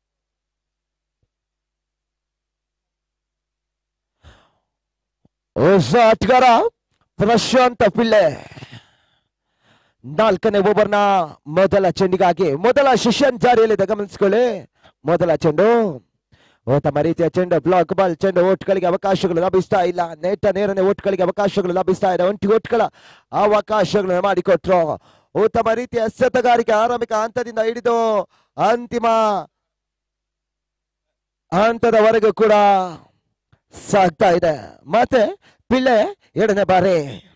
ಹೊಸ ಆಟಗಾರ ಪ್ರಶಾಂತ ಪಿಳ್ಳೆ ನಾಲ್ಕನೇ ಓವರ್ನ ಮೊದಲ ಚೆಂಡಿಗಾಗಿ ಮೊದಲ ಶಿಷ್ಯನ್ ಜಾರಿಯಲ್ಲಿದೆ ಗಮನಿಸಿಕೊಳ್ಳಿ ಮೊದಲ ಚೆಂಡು ಉತ್ತಮ ರೀತಿಯ ಚೆಂಡು ಬ್ಲಾಕ್ ಬಾಲ್ ಚೆಂಡು ಓಟ್ಗಳಿಗೆ ಅವಕಾಶಗಳು ಲಭಿಸ್ತಾ ಇಲ್ಲ ನೇಟ ನೇರನೆ ಓಟ್ಗಳಿಗೆ ಅವಕಾಶಗಳು ಲಭಿಸ್ತಾ ಇದೆ ಒಂಟಿ ಓಟ್ಗಳ ಅವಕಾಶಗಳನ್ನು ಮಾಡಿಕೊಟ್ರು ಉತ್ತಮ ರೀತಿಯ ಎಸೆತಗಾರಿಕೆ ಆರಂಭಿಕ ಹಂತದಿಂದ ಹಿಡಿದು ಅಂತಿಮ ಹಂತದವರೆಗೂ ಕೂಡ ಸಾಗ್ತಾ ಇದೆ ಮತ್ತೆ ಪಿಳ್ಳೆ ಎರಡನೇ ಬಾರಿ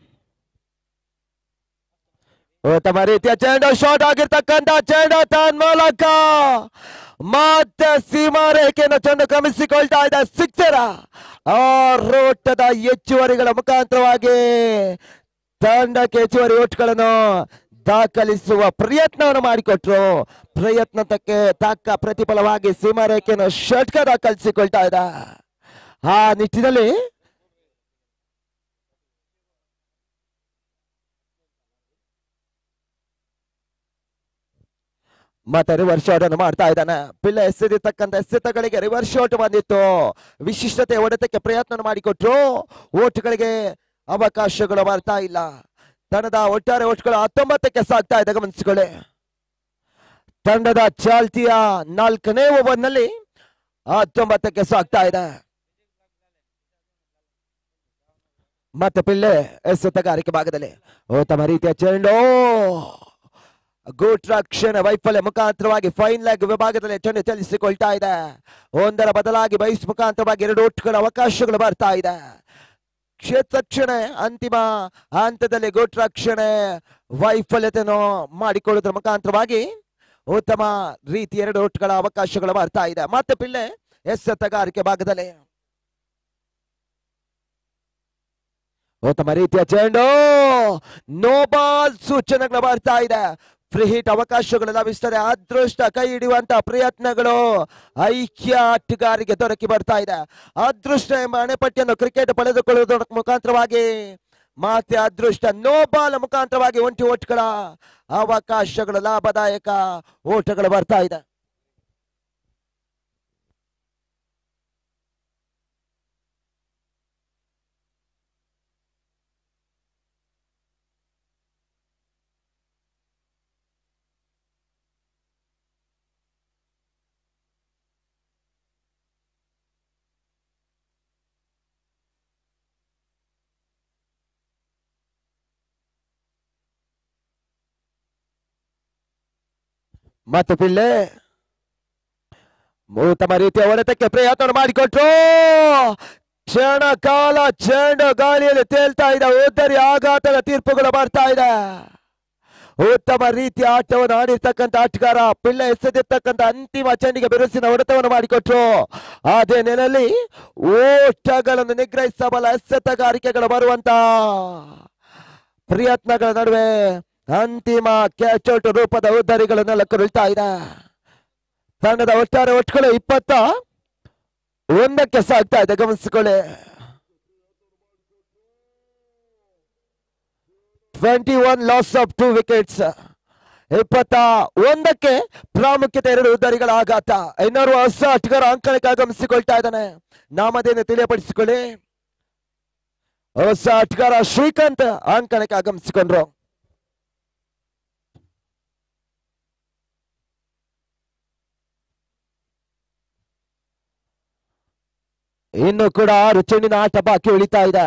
ಉತ್ತಮ ರೀತಿಯ ಚೆಂಡು ಶಾಟ್ ಆಗಿರ್ತಕ್ಕಂಥ ಚೆಂಡು ತನ್ನ ಮೂಲಕ ಮತ್ತೆ ಸೀಮಾ ರೇಖೆಯನ್ನು ಚೆಂಡು ಕ್ರಮಿಸಿಕೊಳ್ತಾ ಇದೆ ಸಿಕ್ಸರ ಆ ರೋಟದ ಹೆಚ್ಚುವರಿಗಳ ಮುಖಾಂತರವಾಗಿ ತಂಡಕ್ಕೆ ಹೆಚ್ಚುವರಿ ಓಟ್ಗಳನ್ನು ದಾಖಲಿಸುವ ಪ್ರಯತ್ನವನ್ನು ಮಾಡಿಕೊಟ್ರು ಪ್ರಯತ್ನಕ್ಕೆ ತಕ್ಕ ಪ್ರತಿಫಲವಾಗಿ ಸೀಮಾ ರೇಖೆಯನ್ನು ಷಟ್ಕ ದಾಖಲಿಸಿಕೊಳ್ತಾ ಇದೆ ಆ ನಿಟ್ಟಿನಲ್ಲಿ ಮತ್ತೆ ರಿವರ್ಸ್ ಶಾಟ್ ಅನ್ನು ಮಾಡ್ತಾ ಇದ್ದಾನೆ ಪಿಳ್ಳೆ ಎಸೆದಿರ್ತಕ್ಕಂಥ ಎಸೆತಗಳಿಗೆ ರಿವರ್ಸ್ ಶಾಟ್ ಬಂದಿತ್ತು ವಿಶಿಷ್ಟತೆ ಹೊಡೆತಕ್ಕೆ ಪ್ರಯತ್ನ ಮಾಡಿಕೊಟ್ರು ಓಟ್ಗಳಿಗೆ ಅವಕಾಶಗಳು ಬರ್ತಾ ಇಲ್ಲ ತಂಡದ ಒಟ್ಟಾರೆ ಓಟ್ಗಳು ಹತ್ತೊಂಬತ್ತಕ್ಕೆ ಸಾಗ್ತಾ ಇದೆ ಗಮನಿಸಿಕೊಳ್ಳಿ ತಂಡದ ಚಾಲ್ತಿಯ ನಾಲ್ಕನೇ ಓವರ್ನಲ್ಲಿ ಹತ್ತೊಂಬತ್ತಕ್ಕೆ ಸಾಗ್ತಾ ಇದೆ ಮತ್ತೆ ಪಿಳ್ಳೆ ಎಸೆತಗಾರಿಕೆ ಭಾಗದಲ್ಲಿ ಉತ್ತಮ ರೀತಿಯ ಚೆಂಡು ಗೂಟ್ ರಕ್ಷಣೆ ವೈಫಲ್ಯ ಮುಖಾಂತರವಾಗಿ ಫೈನ್ ಲೆಗ್ ವಿಭಾಗದಲ್ಲಿ ಚೆಂಡು ಚಲಿಸಿಕೊಳ್ತಾ ಇದೆ ಒಂದರ ಬದಲಾಗಿ ಬೈಸ್ ಮುಖಾಂತರವಾಗಿ ಎರಡು ಒಟ್ಟುಗಳ ಅವಕಾಶಗಳು ಬರ್ತಾ ಇದೆ ಕ್ಷೇತ್ರ ರಕ್ಷಣೆ ಅಂತಿಮ ಹಂತದಲ್ಲಿ ಗೂಟ್ ರಕ್ಷಣೆ ವೈಫಲ್ಯತೆಯನ್ನು ಮಾಡಿಕೊಳ್ಳುವುದರ ಮುಖಾಂತರವಾಗಿ ಉತ್ತಮ ರೀತಿ ಎರಡು ಒಟ್ಟುಗಳ ಅವಕಾಶಗಳು ಬರ್ತಾ ಇದೆ ಮತ್ತೆ ಪಿಳ್ಳೆ ಎಸೆತಗಾರಿಕೆ ಭಾಗದಲ್ಲಿ ಉತ್ತಮ ರೀತಿಯ ಚೆಂಡು ನೋ ಬಾಲ್ ಸೂಚನೆಗಳು ಬರ್ತಾ ಇದೆ ಫ್ರೀ ಹಿಟ್ ಅವಕಾಶಗಳು ಲಭಿಸ್ತದೆ ಅದೃಷ್ಟ ಕೈ ಹಿಡಿಯುವಂತ ಪ್ರಯತ್ನಗಳು ಐಕ್ಯ ಆಟಗಾರಿಗೆ ದೊರಕಿ ಬರ್ತಾ ಇದೆ ಅದೃಷ್ಟ ಎಂಬ ಅಣೆಪಟ್ಟಿಯನ್ನು ಕ್ರಿಕೆಟ್ ಪಡೆದುಕೊಳ್ಳುವುದರ ಮುಖಾಂತರವಾಗಿ ಮಾತೆ ಅದೃಷ್ಟ ನೋಬಾಲ ಮುಖಾಂತರವಾಗಿ ಒಂಟಿ ಓಟ್ಗಳ ಅವಕಾಶಗಳು ಲಾಭದಾಯಕ ಓಟಗಳು ಬರ್ತಾ ಇದೆ ಮತ್ತು ಪಿಳ್ಳೆ ಉತ್ತಮ ರೀತಿಯ ಹೊಡೆತಕ್ಕೆ ಪ್ರಯತ್ನ ಮಾಡಿಕೊಟ್ರು ಕ್ಷಣ ಕಾಲ ಚೆಂಡು ಗಾಳಿಯಲ್ಲಿ ತೇಲ್ತಾ ಇದೆ ಉದ್ದರಿ ಆಘಾತದ ತೀರ್ಪುಗಳು ಬರ್ತಾ ಇದೆ ಉತ್ತಮ ರೀತಿಯ ಆಟವನ್ನು ಆಡಿರ್ತಕ್ಕಂಥ ಆಟಗಾರ ಪಿಳ್ಳೆ ಎಸೆದಿರ್ತಕ್ಕಂಥ ಅಂತಿಮ ಚೆಂಡಿಗೆ ಬಿರುಸಿನ ಹೊಡೆತವನ್ನು ಮಾಡಿಕೊಟ್ರು ಅದೇ ನೆಲೆಯಲ್ಲಿ ಓಟಗಳನ್ನು ನಿಗ್ರಹಿಸಬಲ್ಲ ಎಸೆತಗಾರಿಕೆಗಳು ಬರುವಂತ ಪ್ರಯತ್ನಗಳ ನಡುವೆ ಅಂತಿಮ ಕ್ಯಾಚೌಟ್ ರೂಪದ ಉದ್ದರಿಗಳನ್ನೆಲ್ಲ ಕುರುಳ್ತಾ ಇದೆ ತಂಡದ ಒಟ್ಟಾರೆ ಒಟ್ಟುಗಳು ಇಪ್ಪತ್ತ ಒಂದಕ್ಕೆ ಸಾಗ್ತಾ ಇದೆ ಗಮನಿಸಿಕೊಳ್ಳಿ twenty one loss of two wickets ಇಪ್ಪತ್ತ ಒಂದಕ್ಕೆ ಪ್ರಾಮುಖ್ಯತೆ ಎರಡು ಉದ್ದರಿಗಳ ಆಘಾತ ಇನ್ನೋರ್ವ ಹೊಸ ಆಟಗಾರ ಅಂಕಣಕ್ಕೆ ಆಗಮಿಸಿಕೊಳ್ತಾ ಇದ್ದಾನೆ ನಾಮದೇನು ತಿಳಿಯಪಡಿಸಿಕೊಳ್ಳಿ ಹೊಸ ಆಟಗಾರ ಶ್ರೀಕಾಂತ್ ಅಂಕಣಕ್ಕೆ ಆಗಮಿಸಿಕೊಂಡ್ರು ಇನ್ನು ಕೂಡ ಆರು ಚೆಂಡಿನ ಆಟ ಬಾಕಿ ಉಳಿತಾ ಇದೆ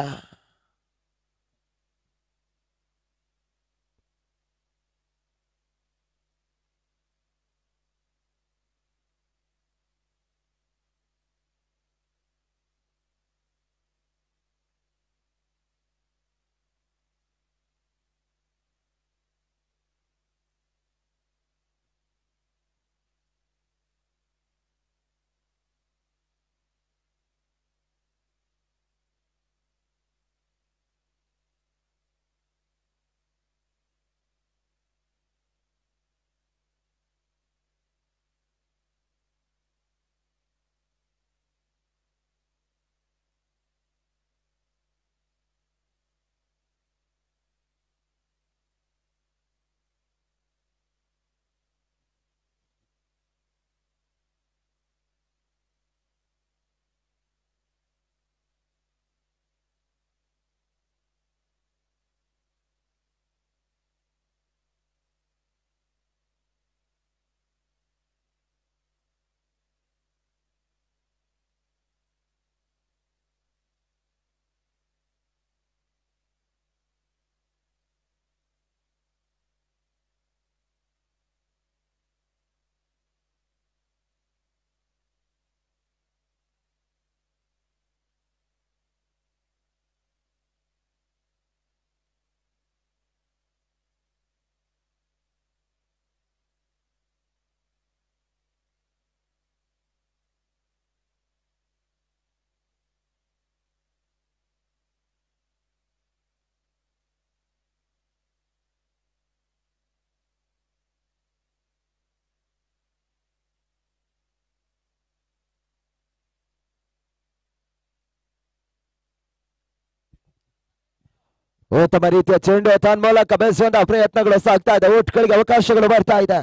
ಉತ್ತಮ ರೀತಿಯ ಚೆಂಡು ತನ್ಮೂಲಕ ಬೆಳೆಸುವಂತಹ ಪ್ರಯತ್ನಗಳು ಸಾಗ್ತಾ ಇದೆ ಓಟ್ಗಳಿಗೆ ಅವಕಾಶಗಳು ಬರ್ತಾ ಇದೆ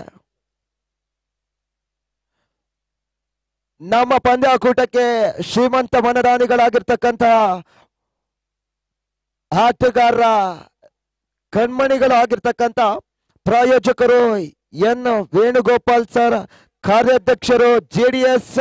ನಮ್ಮ ಪಂದ್ಯಾಕೂಟಕ್ಕೆ ಶ್ರೀಮಂತ ಮನದಾನಿಗಳಾಗಿರ್ತಕ್ಕಂತಹ ಆಟಗಾರರ ಕಣ್ಮಣಿಗಳು ಆಗಿರ್ತಕ್ಕಂಥ ಪ್ರಾಯೋಜಕರು ಎನ್ ವೇಣುಗೋಪಾಲ್ ಸರ್ ಕಾರ್ಯಾಧ್ಯಕ್ಷರು ಜೆಡಿಎಸ್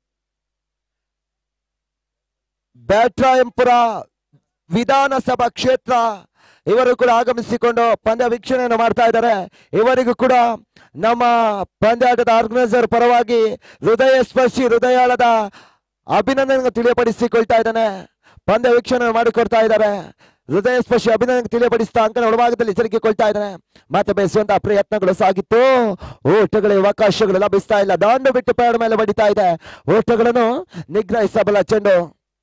ಬ್ಯಾಟ್ರಾಯಂಪುರ ವಿಧಾನಸಭಾ ಕ್ಷೇತ್ರ ಇವರು ಕೂಡ ಆಗಮಿಸಿಕೊಂಡು ಪಂದ್ಯ ವೀಕ್ಷಣೆಯನ್ನು ಮಾಡ್ತಾ ಇದ್ದಾರೆ ಇವರಿಗೂ ಕೂಡ ನಮ್ಮ ಪಂದ್ಯಾಟದ ಆರ್ಗನೈಸರ್ ಪರವಾಗಿ ಹೃದಯ ಸ್ಪರ್ಶಿ ಹೃದಯಾಳದ ಅಭಿನಂದನೆ ತಿಳಿಯಪಡಿಸಿಕೊಳ್ತಾ ಇದ್ದಾನೆ ಪಂದ್ಯ ವೀಕ್ಷಣೆ ಮಾಡಿಕೊಡ್ತಾ ಇದ್ದಾರೆ ಹೃದಯ ಸ್ಪರ್ಶಿ ಅಭಿನಂದನೆ ತಿಳಿಯಪಡಿಸ್ತಾ ಅಂಕಣ ಒಳಭಾಗದಲ್ಲಿ ಎಚ್ಚರಿಕೆಕೊಳ್ತಾ ಇದ್ದಾನೆ ಮತ್ತೆ ಬೇಯಿಸುವಂತಹ ಪ್ರಯತ್ನಗಳು ಸಾಗಿತ್ತು ಓಟಗಳ ಅವಕಾಶಗಳು ಲಭಿಸ್ತಾ ಇಲ್ಲ ದಾಂಡು ಬಿಟ್ಟು ಪ್ಯಾಡ್ ಮೇಲೆ ಬಡಿತಾ ಇದೆ ಓಟಗಳನ್ನು ನಿಗ್ರಹಿಸಬಲ್ಲ ಚೆಂಡು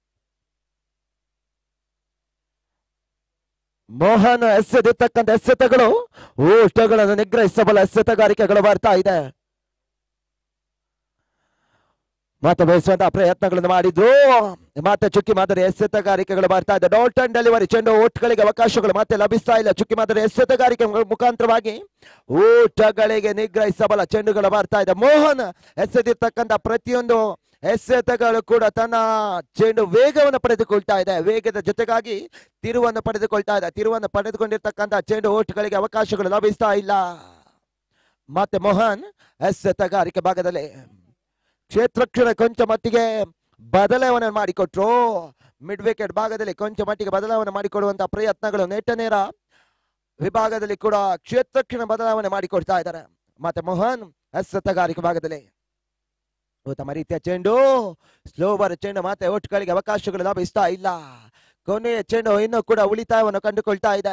ಮೋಹನ್ ಎಸೆದಿರ್ತಕ್ಕಂಥ ಎಸೆತಗಳು ಓಟಗಳನ್ನು ನಿಗ್ರಹಿಸಬಲ್ಲ ಎಸೆತಗಾರಿಕೆಗಳು ಬರ್ತಾ ಇದೆ ಮತ್ತೆ ಬಯಸುವಂತಹ ಪ್ರಯತ್ನಗಳನ್ನು ಮಾಡಿದ್ರು ಮತ್ತೆ ಚುಕ್ಕಿ ಮಾದರಿ ಎಸೆತಗಾರಿಕೆಗಳು ಬರ್ತಾ ಇದೆ ಡಾಟ್ ಅಂಡ್ ಡೆಲಿವರಿ ಚೆಂಡು ಓಟ್ಗಳಿಗೆ ಅವಕಾಶಗಳು ಮತ್ತೆ ಲಭಿಸ್ತಾ ಇಲ್ಲ ಚುಕ್ಕಿ ಮಾದರಿ ಎಸೆತಗಾರಿಕೆ ಮುಖಾಂತರವಾಗಿ ಊಟಗಳಿಗೆ ನಿಗ್ರಹಿಸಬಲ್ಲ ಚೆಂಡುಗಳು ಬರ್ತಾ ಇದೆ ಮೋಹನ್ ಎಸೆದಿರ್ತಕ್ಕಂಥ ಪ್ರತಿಯೊಂದು ಎಸೆತಗಳು ಕೂಡ ತನ್ನ ಚೆಂಡು ವೇಗವನ್ನು ಪಡೆದುಕೊಳ್ತಾ ಇದೆ ವೇಗದ ಜೊತೆಗಾಗಿ ತಿರುವನ್ನು ಪಡೆದುಕೊಳ್ತಾ ಇದೆ ತಿರುವನ್ನು ಪಡೆದುಕೊಂಡಿರ್ತಕ್ಕಂಥ ಚೆಂಡು ಓಟ್ಗಳಿಗೆ ಅವಕಾಶಗಳು ಲಭಿಸ್ತಾ ಇಲ್ಲ ಮತ್ತೆ ಮೋಹನ್ ಎಸೆತಗಾರಿಕೆ ಭಾಗದಲ್ಲಿ ಕ್ಷೇತ್ರಕ್ಷಣ ಕೊಂಚ ಮಟ್ಟಿಗೆ ಬದಲಾವಣೆ ಮಾಡಿಕೊಟ್ರು ಮಿಡ್ ವಿಕೆಟ್ ಭಾಗದಲ್ಲಿ ಕೊಂಚ ಮಟ್ಟಿಗೆ ಬದಲಾವಣೆ ಮಾಡಿಕೊಡುವಂತ ಪ್ರಯತ್ನಗಳು ನೆಟ್ಟ ನೇರ ವಿಭಾಗದಲ್ಲಿ ಕೂಡ ಕ್ಷೇತ್ರಕ್ಷಣ ಬದಲಾವಣೆ ಮಾಡಿಕೊಡ್ತಾ ಇದ್ದಾರೆ ಮತ್ತೆ ಮೋಹನ್ ಎಸೆತಗಾರಿಕೆ ಭಾಗದಲ್ಲಿ ಉತ್ತಮ ರೀತಿಯ ಚೆಂಡು ಸ್ಲೋವರ್ ಚೆಂಡು ಮತ್ತೆ ಒಟ್ಟುಗಳಿಗೆ ಅವಕಾಶಗಳು ಲಭಿಸ್ತಾ ಇಲ್ಲ ಕೊನೆಯ ಚೆಂಡು ಇನ್ನೂ ಕೂಡ ಉಳಿತಾಯವನ್ನು ಕಂಡುಕೊಳ್ತಾ ಇದೆ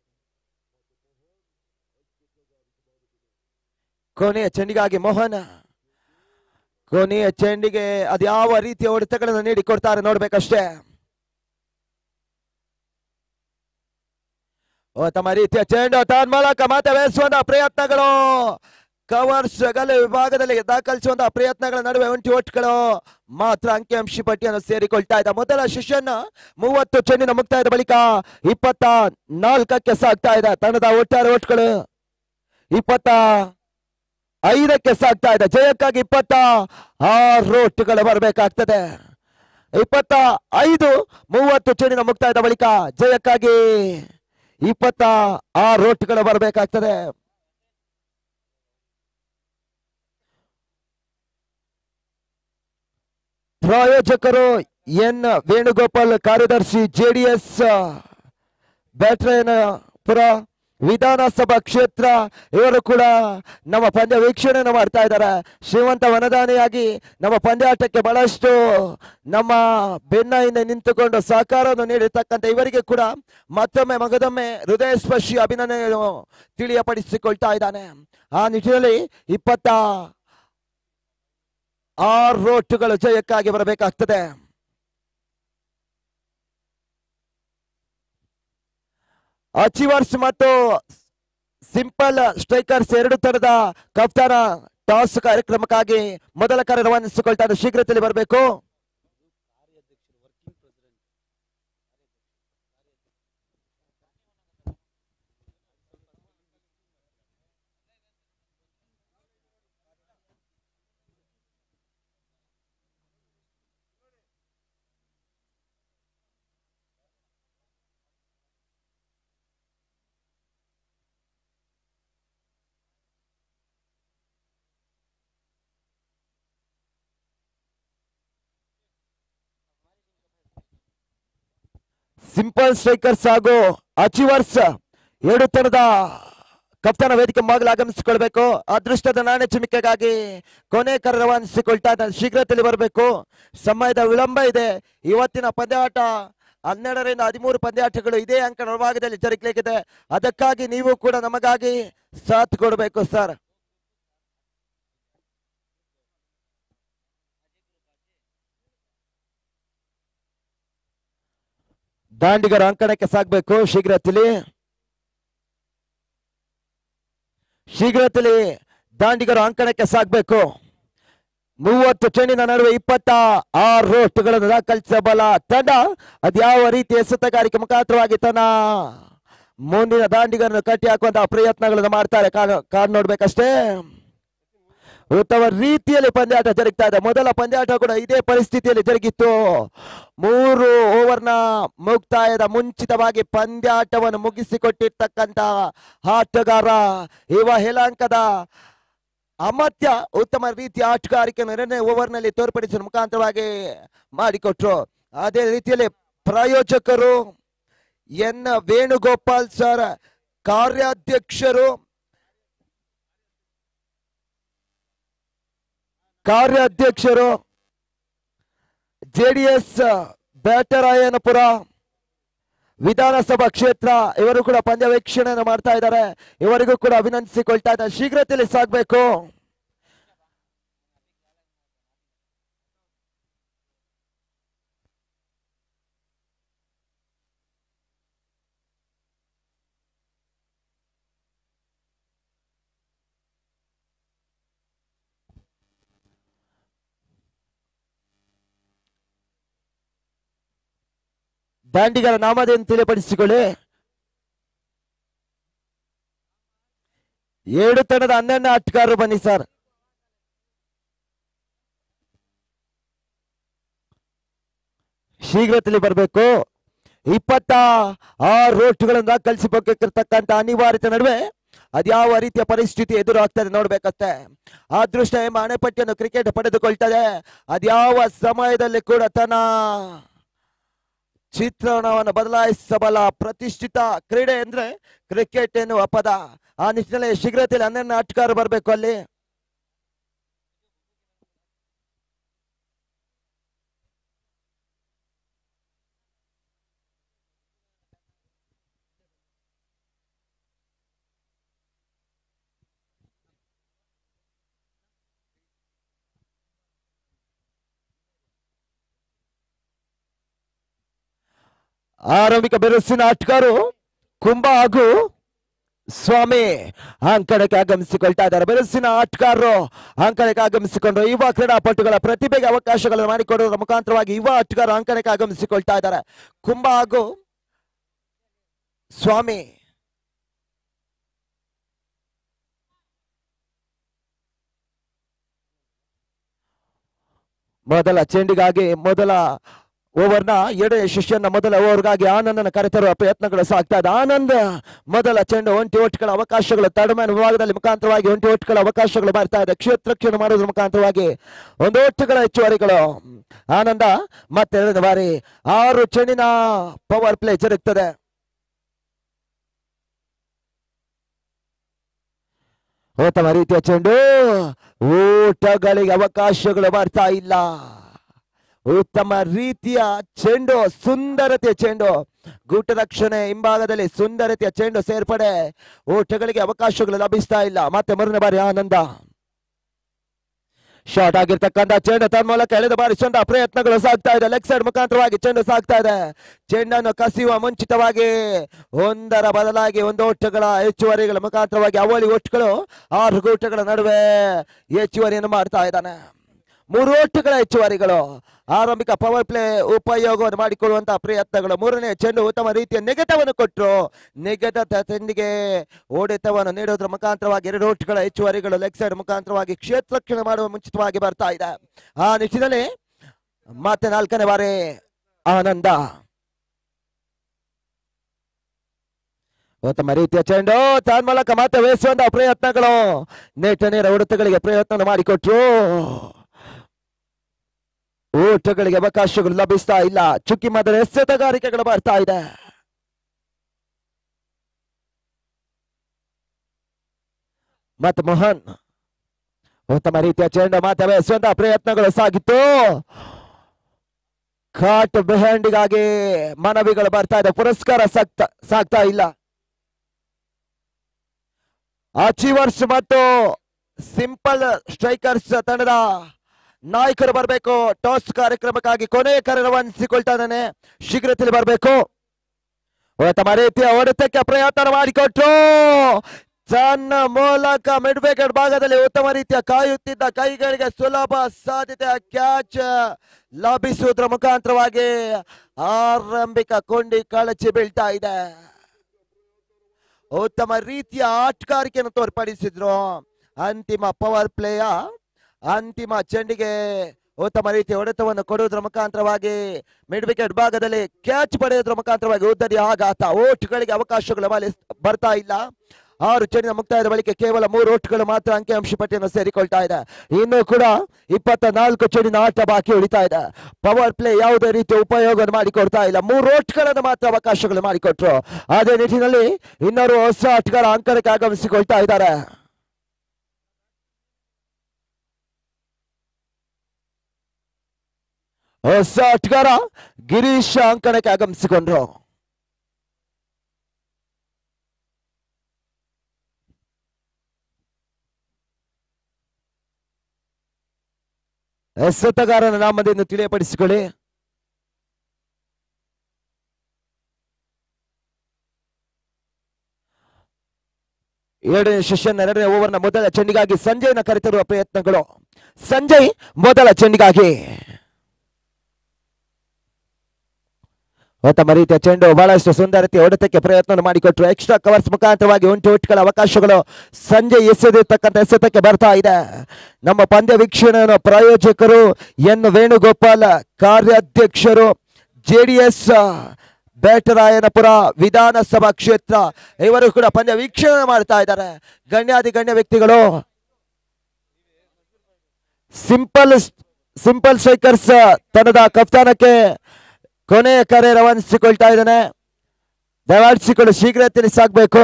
ಕೊನೆಯ ಚೆಂಡಿಗಾಗಿ ಮೋಹನ್ ಕೊನೆಯ ಚೆಂಡಿಗೆ ಅದ್ಯಾವ ರೀತಿಯ ಹೊಡೆತಗಳನ್ನು ನೀಡಿಕೊಡ್ತಾರೆ ನೋಡ್ಬೇಕಷ್ಟೇ ಉತ್ತಮ ರೀತಿಯ ಚೆಂಡು ತನ್ ಮೂಲಕ ಮತ್ತೆ ಬೇಯಿಸುವಂತಹ ಪ್ರಯತ್ನಗಳು ಕವರ್ಸ್ ಗಲೆ ವಿಭಾಗದಲ್ಲಿ ದಾಖಲಿಸುವಂತಹ ಪ್ರಯತ್ನಗಳ ನಡುವೆ ಒಂಟಿ ಒಟ್ಟುಗಳು ಮಾತ್ರ ಅಂಕಿಅಂಶಿ ಪಟ್ಟಿಯನ್ನು ಸೇರಿಕೊಳ್ತಾ ಇದೆ ಮೊದಲ ಸೆಷನ್ ಮೂವತ್ತು ಚೆಂಡಿನ ಮುಕ್ತಾಯದ ಬಳಿಕ ಇಪ್ಪತ್ತ ನಾಲ್ಕಕ್ಕೆ ಸಾಗ್ತಾ ಇದೆ ತಂಡದ ಒಟ್ಟಾರೆ ಒಟ್ಟುಗಳು ಇಪ್ಪತ್ತ ಐದಕ್ಕೆ ಸಾಗ್ತಾ ಇದೆ ಜಯಕ್ಕಾಗಿ ಇಪ್ಪತ್ತ ಆರು ಒಟ್ಟುಗಳು ಬರಬೇಕಾಗ್ತದೆ ಇಪ್ಪತ್ತ ಐದು ಮೂವತ್ತು ಚೆಂಡಿನ ಮುಕ್ತಾಯದ ಬಳಿಕ ಜಯಕ್ಕಾಗಿ ಇಪ್ಪತ್ತ ಆರು ಒಟ್ಟುಗಳು ಬರಬೇಕಾಗ್ತದೆ ಪ್ರಾಯೋಜಕರು ಎನ್ ವೇಣುಗೋಪಾಲ್ ಕಾರ್ಯದರ್ಶಿ ಜೆಡಿಎಸ್ ಬ್ಯಾಟ್ರೇನಪುರ ವಿಧಾನಸಭಾ ಕ್ಷೇತ್ರ ಇವರು ಕೂಡ ನಮ್ಮ ಪಂದ್ಯ ವೀಕ್ಷಣೆಯನ್ನು ಮಾಡ್ತಾ ಇದ್ದಾರೆ ಶ್ರೀಮಂತ ವನದಾನಿಯಾಗಿ ನಮ್ಮ ಪಂದ್ಯಾಟಕ್ಕೆ ಬಹಳಷ್ಟು ನಮ್ಮ ಬೆನ್ನ ಹಿಂದೆ ನಿಂತುಕೊಂಡು ಸಹಕಾರವನ್ನು ನೀಡಿರ್ತಕ್ಕಂಥ ಇವರಿಗೆ ಕೂಡ ಮತ್ತೊಮ್ಮೆ ಮಗದೊಮ್ಮೆ ಹೃದಯ ಸ್ಪರ್ಶಿ ಅಭಿನಂದನೆಯನ್ನು ತಿಳಿಯಪಡಿಸಿಕೊಳ್ತಾ ಇದ್ದಾನೆ ಆ ನಿಟ್ಟಿನಲ್ಲಿ ಇಪ್ಪತ್ತ ಆರು ರೋಟುಗಳು ಜಯಕ್ಕಾಗಿ ಬರಬೇಕಾಗ್ತದೆ ಅಚೀವರ್ಸ್ ಮತ್ತು ಸಿಂಪಲ್ ಸ್ಟ್ರೈಕರ್ಸ್ ಎರಡು ತರದ ಕಪ್ತಾನ ಟಾಸ್ ಕಾರ್ಯಕ್ರಮಕ್ಕಾಗಿ ಮೊದಲ ಕಾರ್ಯ ರವಾನಿಸಿಕೊಳ್ತಾರೆ ಶೀಘ್ರದಲ್ಲಿ ಬರಬೇಕು ಸಿಂಪಲ್ ಸ್ಟ್ರೈಕರ್ಸ್ ಹಾಗೂ ಅಚೀವರ್ಸ್ ಎರಡು ತರದ ಕಪ್ತಾನ ವೇದಿಕೆ ಮಗಲು ಆಗಮಿಸಿಕೊಳ್ಬೇಕು ಅದೃಷ್ಟದ ನಾಣ್ಯ ಚಿಮಿಕೆಗಾಗಿ ಕೊನೆ ಕರ ರವಾನಿಸಿಕೊಳ್ತಾ ಇದ್ದಾರೆ ಶೀಘ್ರದಲ್ಲಿ ಬರಬೇಕು ಸಮಯದ ವಿಳಂಬ ಇದೆ ಇವತ್ತಿನ ಪಂದ್ಯಾಟ ಹನ್ನೆರಡರಿಂದ ಹದಿಮೂರು ಪಂದ್ಯಾಟಗಳು ಇದೇ ಅಂಕಣ ವಿಭಾಗದಲ್ಲಿ ಜರುಗಲಿಕ್ಕಿದೆ ಅದಕ್ಕಾಗಿ ನೀವು ಕೂಡ ನಮಗಾಗಿ ಸಾಥ್ ಕೊಡಬೇಕು ಸರ್ ದಾಂಡಿಗರ ಅಂಕಣಕ್ಕೆ ಸಾಗಬೇಕು ಶೀಘ್ರದಲ್ಲಿ ಶೀಘ್ರದಲ್ಲಿ ದಾಂಡಿಗರು ಅಂಕಣಕ್ಕೆ ಸಾಗಬೇಕು ಮೂವತ್ತು ಚೆಂಡಿನ ನಡುವೆ ಇಪ್ಪತ್ತ ಆರು ರೋಸ್ಟ್ಗಳನ್ನು ದಾಖಲಿಸಬಲ್ಲ ತಂಡ ಅದ್ಯಾವ ರೀತಿ ಎಸೆತಗಾರಿಕೆ ಮುಖಾಂತರವಾಗಿ ತನ್ನ ಮುಂದಿನ ದಾಂಡಿಗರನ್ನು ಕಟ್ಟಿ ಹಾಕುವಂತಹ ಪ್ರಯತ್ನಗಳನ್ನು ಮಾಡ್ತಾರೆ ಕಾಣ್ ಕಾಣ್ ನೋಡ್ಬೇಕಷ್ಟೇ ಉತ್ತಮ ರೀತಿಯಲ್ಲಿ ಪಂದ್ಯಾಟ ಜರುಗ್ತಾ ಇದೆ ಮೊದಲ ಪಂದ್ಯಾಟ ಕೂಡ ಇದೇ ಪರಿಸ್ಥಿತಿಯಲ್ಲಿ ಜರುಗಿತ್ತು ಮೂರು ಓವರ್ನ ಮುಕ್ತಾಯದ ಮುಂಚಿತವಾಗಿ ಪಂದ್ಯಾಟವನ್ನು ಮುಗಿಸಿಕೊಟ್ಟಿರ್ತಕ್ಕಂತ ಆಟಗಾರ ಇವ ಹೇಲಾಂಕದ ಅಮತ್ಯ ಉತ್ತಮ ರೀತಿಯ ಆಟಗಾರಿಕೆಯನ್ನು ಎರಡನೇ ಓವರ್ನಲ್ಲಿ ತೋರ್ಪಡಿಸುವ ಮುಖಾಂತರವಾಗಿ ಮಾಡಿಕೊಟ್ರು ಅದೇ ರೀತಿಯಲ್ಲಿ ಪ್ರಾಯೋಜಕರು ಎನ್ ವೇಣುಗೋಪಾಲ್ ಸರ್ ಕಾರ್ಯಾಧ್ಯಕ್ಷರು ಕಾರ್ಯಾಧ್ಯಕ್ಷರು ಜೆಡಿಎಸ್ ಬ್ಯಾಟರಾಯನಪುರ ವಿಧಾನಸಭಾ ಕ್ಷೇತ್ರ ಇವರು ಕೂಡ ಪಂದ್ಯ ವೀಕ್ಷಣೆಯನ್ನು ಮಾಡ್ತಾ ಇದ್ದಾರೆ ಇವರಿಗೂ ಕೂಡ ಅಭಿನಂದಿಸಿಕೊಳ್ತಾ ಇದ್ದಾರೆ ಶೀಘ್ರದಲ್ಲಿ ಸಾಗಬೇಕು ದಾಂಡಿಗರ ನಾಮಧೇಯನ್ನು ತಿಳಿಪಡಿಸಿಕೊಳ್ಳಿ ಏಳು ತಂಡದ ಹನ್ನೆರಡನೇ ಆಟಗಾರರು ಬನ್ನಿ ಸರ್ ಶೀಘ್ರದಲ್ಲಿ ಬರಬೇಕು ಇಪ್ಪತ್ತ ಆರು ರೋಟ್ಗಳನ್ನ ಕಲಿಸಿಬೇಕಿರ್ತಕ್ಕಂಥ ಅನಿವಾರ್ಯತೆ ನಡುವೆ ಅದ್ಯಾವ ರೀತಿಯ ಪರಿಸ್ಥಿತಿ ಎದುರಾಗ್ತದೆ ನೋಡ್ಬೇಕಷ್ಟೇ ಅದೃಷ್ಟ ಎಂಬ ಅಣೆಪಟ್ಟಿಯನ್ನು ಕ್ರಿಕೆಟ್ ಪಡೆದುಕೊಳ್ತದೆ ಅದ್ಯಾವ ಸಮಯದಲ್ಲಿ ಕೂಡ ತನ್ನ ಚಿತ್ರಣವನ್ನು ಬದಲಾಯಿಸಬಲ್ಲ ಪ್ರತಿಷ್ಠಿತ ಕ್ರೀಡೆ ಅಂದ್ರೆ ಕ್ರಿಕೆಟ್ ಎನ್ನುವ ಪದ ಆ ನಿಟ್ಟಿನಲ್ಲಿ ಶೀಘ್ರತೆಯಲ್ಲಿ ಹನ್ನೆರಡನೇ ಆಟಗಾರ ಬರಬೇಕು ಅಲ್ಲಿ ಆರಂಭಿಕ ಬೆರಸಿನ ಆಟಗಾರು ಕುಂಭ ಹಾಗೂ ಸ್ವಾಮಿ ಅಂಕಣಕ್ಕೆ ಆಗಮಿಸಿಕೊಳ್ತಾ ಇದ್ದಾರೆ ಬೆರಸಿನ ಆಟಗಾರರು ಅಂಕಣಕ್ಕೆ ಆಗಮಿಸಿಕೊಂಡು ಯುವ ಕ್ರೀಡಾಪಟುಗಳ ಪ್ರತಿಭೆಗೆ ಅವಕಾಶಗಳನ್ನು ಮಾಡಿಕೊಡುವುದರ ಮುಖಾಂತರವಾಗಿ ಯುವ ಆಟಗಾರರು ಅಂಕಣಕ್ಕೆ ಆಗಮಿಸಿಕೊಳ್ತಾ ಇದ್ದಾರೆ ಕುಂಭ ಹಾಗೂ ಸ್ವಾಮಿ ಮೊದಲ ಚೆಂಡಿಗಾಗಿ ಮೊದಲ ಓವರ್ನ ಎರಡನೇ ಶಿಷ್ಯನ ಮೊದಲ ಓವರ್ಗಾಗಿ ಆನಂದನ ಕರೆತರುವ ಪ್ರಯತ್ನಗಳು ಸಾಗ್ತಾ ಇದೆ ಆನಂದ್ ಮೊದಲ ಚೆಂಡು ಒಂಟಿ ಒಟ್ಟುಗಳ ಅವಕಾಶಗಳು ತಡಮನ ವಿಭಾಗದಲ್ಲಿ ಮುಖಾಂತರವಾಗಿ ಒಂಟಿ ಒಟ್ಟುಗಳ ಅವಕಾಶಗಳು ಬರ್ತಾ ಇದೆ ಕ್ಷೇತ್ರಕ್ಷಣ ಮಾಡೋದ್ರ ಮುಖಾಂತರವಾಗಿ ಒಂದು ಒಟ್ಟುಗಳ ಹೆಚ್ಚುವರಿಗಳು ಆನಂದ ಮತ್ತೆರಡನೇ ಬಾರಿ ಆರು ಚೆಂಡಿನ ಪವರ್ ಪ್ಲೇ ಜರುಗ್ತದೆ ಉತ್ತಮ ರೀತಿಯ ಚೆಂಡು ಊಟಗಳಿಗೆ ಅವಕಾಶಗಳು ಬರ್ತಾ ಇಲ್ಲ ಉತ್ತಮ ರೀತಿಯ ಚೆಂಡು ಸುಂದರತೆಯ ಚೆಂಡು ಗೂಟ ರಕ್ಷಣೆ ಹಿಂಭಾಗದಲ್ಲಿ ಸುಂದರತೆಯ ಚೆಂಡು ಸೇರ್ಪಡೆ ಊಟಗಳಿಗೆ ಅವಕಾಶಗಳು ಲಭಿಸ್ತಾ ಇಲ್ಲ ಮತ್ತೆ ಮೂರನೇ ಬಾರಿ ಆನಂದ ಶಾರ್ಟ್ ಆಗಿರ್ತಕ್ಕಂಥ ಚೆಂಡು ತನ್ನ ಮೂಲಕ ಎಳೆದು ಬಾರಿಸುವಂತ ಪ್ರಯತ್ನಗಳು ಸಾಗ್ತಾ ಇದೆ ಲೆಗ್ ಸೈಡ್ ಮುಖಾಂತರವಾಗಿ ಚೆಂಡು ಸಾಗ್ತಾ ಇದೆ ಚೆಂಡನ್ನು ಕಸಿಯುವ ಮುಂಚಿತವಾಗಿ ಒಂದರ ಬದಲಾಗಿ ಒಂದು ಒಟ್ಟುಗಳ ಹೆಚ್ಚುವರಿಗಳ ಮುಖಾಂತರವಾಗಿ ಅವಳಿ ಒಟ್ಟುಗಳು ಆರು ಗೂಟಗಳ ನಡುವೆ ಹೆಚ್ಚುವರಿಯನ್ನು ಮಾಡ್ತಾ ಇದ್ದಾನೆ ಮೂರು ಒಟ್ಟುಗಳ ಹೆಚ್ಚುವರಿಗಳು ಆರಂಭಿಕ ಪವರ್ ಪ್ಲೇ ಉಪಯೋಗವನ್ನು ಮಾಡಿಕೊಳ್ಳುವಂತಹ ಪ್ರಯತ್ನಗಳು ಮೂರನೇ ಚೆಂಡು ಉತ್ತಮ ರೀತಿಯ ನೆಗೆತವನ್ನು ಕೊಟ್ಟರು ನೆಗೆತ ಚೆಂಡಿಗೆ ಓಡಿತವನ್ನು ನೀಡೋದ್ರ ಮುಖಾಂತರವಾಗಿ ಎರಡು ಒಟ್ಟುಗಳ ಹೆಚ್ಚುವರಿಗಳು ಲೆಗ್ ಸೈಡ್ ಮುಖಾಂತರವಾಗಿ ಕ್ಷೇತ್ರಕ್ಷಣೆ ಮಾಡುವ ಮುಂಚಿತವಾಗಿ ಬರ್ತಾ ಇದೆ ಆ ನಿಟ್ಟಿನಲ್ಲಿ ಮತ್ತೆ ನಾಲ್ಕನೇ ಬಾರಿ ಆನಂದ ಉತ್ತಮ ರೀತಿಯ ಚೆಂಡು ತನ್ ಮೂಲಕ ಮತ್ತೆ ಬೇಯಿಸುವಂತಹ ಪ್ರಯತ್ನಗಳು ನೆಟ್ಟ ನೇರ ಹೊಡೆತಗಳಿಗೆ ಪ್ರಯತ್ನ ಮಾಡಿಕೊಟ್ರು ಊಟಗಳಿಗೆ ಅವಕಾಶಗಳು ಲಭಿಸ್ತಾ ಇಲ್ಲ ಚುಕ್ಕಿ ಮಾದರಿ ಎಸೆತಗಾರಿಕೆಗಳು ಬರ್ತಾ ಇದೆ ಮತ್ತೆ ಮೋಹನ್ ಉತ್ತಮ ರೀತಿಯ ಚೆಂಡು ಮಾತೆ ಬೇಯಿಸುವಂತಹ ಪ್ರಯತ್ನಗಳು ಸಾಗಿತ್ತು ಕಾಟ್ ಬೆಹ್ಯಾಂಡಿಗಾಗಿ ಮನವಿಗಳು ಬರ್ತಾ ಇದೆ ಪುರಸ್ಕಾರ ಸಾಕ್ತಾ ಸಾಗ್ತಾ ಇಲ್ಲ ಅಚೀವರ್ಸ್ ಮತ್ತು ಸಿಂಪಲ್ ಸ್ಟ್ರೈಕರ್ಸ್ ತಂಡದ ನಾಯಕರು ಬರಬೇಕು ಟಾಸ್ ಕಾರ್ಯಕ್ರಮಕ್ಕಾಗಿ ಕೊನೆಯ ಕರೆರವನ್ನಿಸಿಕೊಳ್ತಾ ಇದ್ದಾನೆ ಶೀಘ್ರದಲ್ಲಿ ಬರಬೇಕು ಉತ್ತಮ ರೀತಿಯ ಹೊಡೆತಕ್ಕೆ ಪ್ರಯತ್ನ ಮಾಡಿಕೊಟ್ರು ತನ್ನ ಮೂಲಕ ಮಿಡ್ ವಿಕೆಟ್ ಭಾಗದಲ್ಲಿ ಉತ್ತಮ ರೀತಿಯ ಕಾಯುತ್ತಿದ್ದ ಕೈಗಳಿಗೆ ಸುಲಭ ಸಾಧ್ಯತೆಯ ಕ್ಯಾಚ್ ಲಭಿಸುವುದರ ಮುಖಾಂತರವಾಗಿ ಆರಂಭಿಕ ಕೊಂಡಿ ಕಳಚಿ ಬೀಳ್ತಾ ಇದೆ ಉತ್ತಮ ರೀತಿಯ ಆಟಗಾರಿಕೆಯನ್ನು ತೋರ್ಪಡಿಸಿದ್ರು ಅಂತಿಮ ಪವರ್ ಪ್ಲೇಯ ಅಂತಿಮ ಚೆಂಡಿಗೆ ಉತ್ತಮ ರೀತಿಯ ಹೊಡೆತವನ್ನು ಕೊಡುವುದರ ಮುಖಾಂತರವಾಗಿ ಮಿಡ್ ವಿಕೆಟ್ ಭಾಗದಲ್ಲಿ ಕ್ಯಾಚ್ ಪಡೆಯುವುದರ ಮುಖಾಂತರವಾಗಿ ಉದ್ದರಿ ಆಘಾತ ಓಟ್ಗಳಿಗೆ ಅವಕಾಶಗಳು ಬಲಿ- ಬರ್ತಾ ಇಲ್ಲ ಆರು ಚೆಂಡಿನ ಮುಕ್ತಾಯದ ಬಳಿಕ ಕೇವಲ ಮೂರು ಓಟ್ಗಳು ಮಾತ್ರ ಅಂಕಿಅಂಶ ಪಟ್ಟಿಯನ್ನು ಸೇರಿಕೊಳ್ತಾ ಇದೆ ಇನ್ನು ಕೂಡ ಇಪ್ಪತ್ತ ನಾಲ್ಕು ಚೆಂಡಿನ ಆಟ ಬಾಕಿ ಉಳಿತಾ ಇದೆ ಪವರ್ ಪ್ಲೇ ಯಾವುದೇ ರೀತಿಯ ಉಪಯೋಗ ಮಾಡಿಕೊಡ್ತಾ ಇಲ್ಲ ಮೂರು ಓಟ್ಗಳನ್ನು ಮಾತ್ರ ಅವಕಾಶಗಳು ಮಾಡಿಕೊಟ್ರು ಅದೇ ನಿಟ್ಟಿನಲ್ಲಿ ಇನ್ನೊರು ಹೊಸ ಆಟಗಾರ ಅಂಕಣಕ್ಕೆ ಆಗಮಿಸಿಕೊಳ್ತಾ ಇದ್ದಾರೆ ಹೊಸ ಆಟಗಾರ ಗಿರೀಶ್ ಅಂಕಣಕ್ಕೆ ಆಗಮಿಸಿಕೊಂಡ್ರು ಎಸೆತಗಾರನ ನಾಮದಿಂದ ತಿಳಿಯಪಡಿಸಿಕೊಳ್ಳಿ ಎರಡನೇ ಸೆಷನ್ ಎರಡನೇ ಓವರ್ನ ಮೊದಲ ಚೆಂಡಿಗಾಗಿ ಸಂಜಯ್ನ ಕರೆತರುವ ಪ್ರಯತ್ನಗಳು ಸಂಜಯ್ ಮೊದಲ ಚೆಂಡಿಗಾಗಿ ಉತ್ತಮ ರೀತಿಯ ಚೆಂಡು ಬಹಳಷ್ಟು ಸುಂದರತೆ ಹೊಡೆತಕ್ಕೆ ಪ್ರಯತ್ನ ಮಾಡಿಕೊಟ್ರು ಎಕ್ಸ್ಟ್ರಾ ಕವರ್ಸ್ ಮುಖಾಂತರವಾಗಿ ಒಂಟು ಒಟ್ಟುಗಳ ಅವಕಾಶಗಳು ಸಂಜೆ ಎಸೆದಿರ್ತಕ್ಕಂಥ ಎಸೆತಕ್ಕೆ ಬರ್ತಾ ಇದೆ ನಮ್ಮ ಪಂದ್ಯ ವೀಕ್ಷಣೆಯನ್ನು ಪ್ರಾಯೋಜಕರು ಎನ್ ವೇಣುಗೋಪಾಲ ಕಾರ್ಯಾಧ್ಯಕ್ಷರು ಜೆಡಿಎಸ್ ಬೇಟರಾಯನಪುರ ವಿಧಾನಸಭಾ ಕ್ಷೇತ್ರ ಇವರು ಕೂಡ ಪಂದ್ಯ ವೀಕ್ಷಣೆ ಮಾಡ್ತಾ ಇದ್ದಾರೆ ಗಣ್ಯಾದಿ ಗಣ್ಯ ವ್ಯಕ್ತಿಗಳು ಸಿಂಪಲ್ ಸಿಂಪಲ್ ಸ್ಟ್ರೈಕರ್ಸ್ ತನ್ನದ ಕಪ್ತಾನಕ್ಕೆ ಕೊನೆಯ ಕರೆ ರವಾನಿಸಿಕೊಳ್ತಾ ಇದ್ದಾನೆ ದಯಮಾಡಿಸಿಕೊಂಡು ಶೀಘ್ರದಲ್ಲಿ ಸಾಗಬೇಕು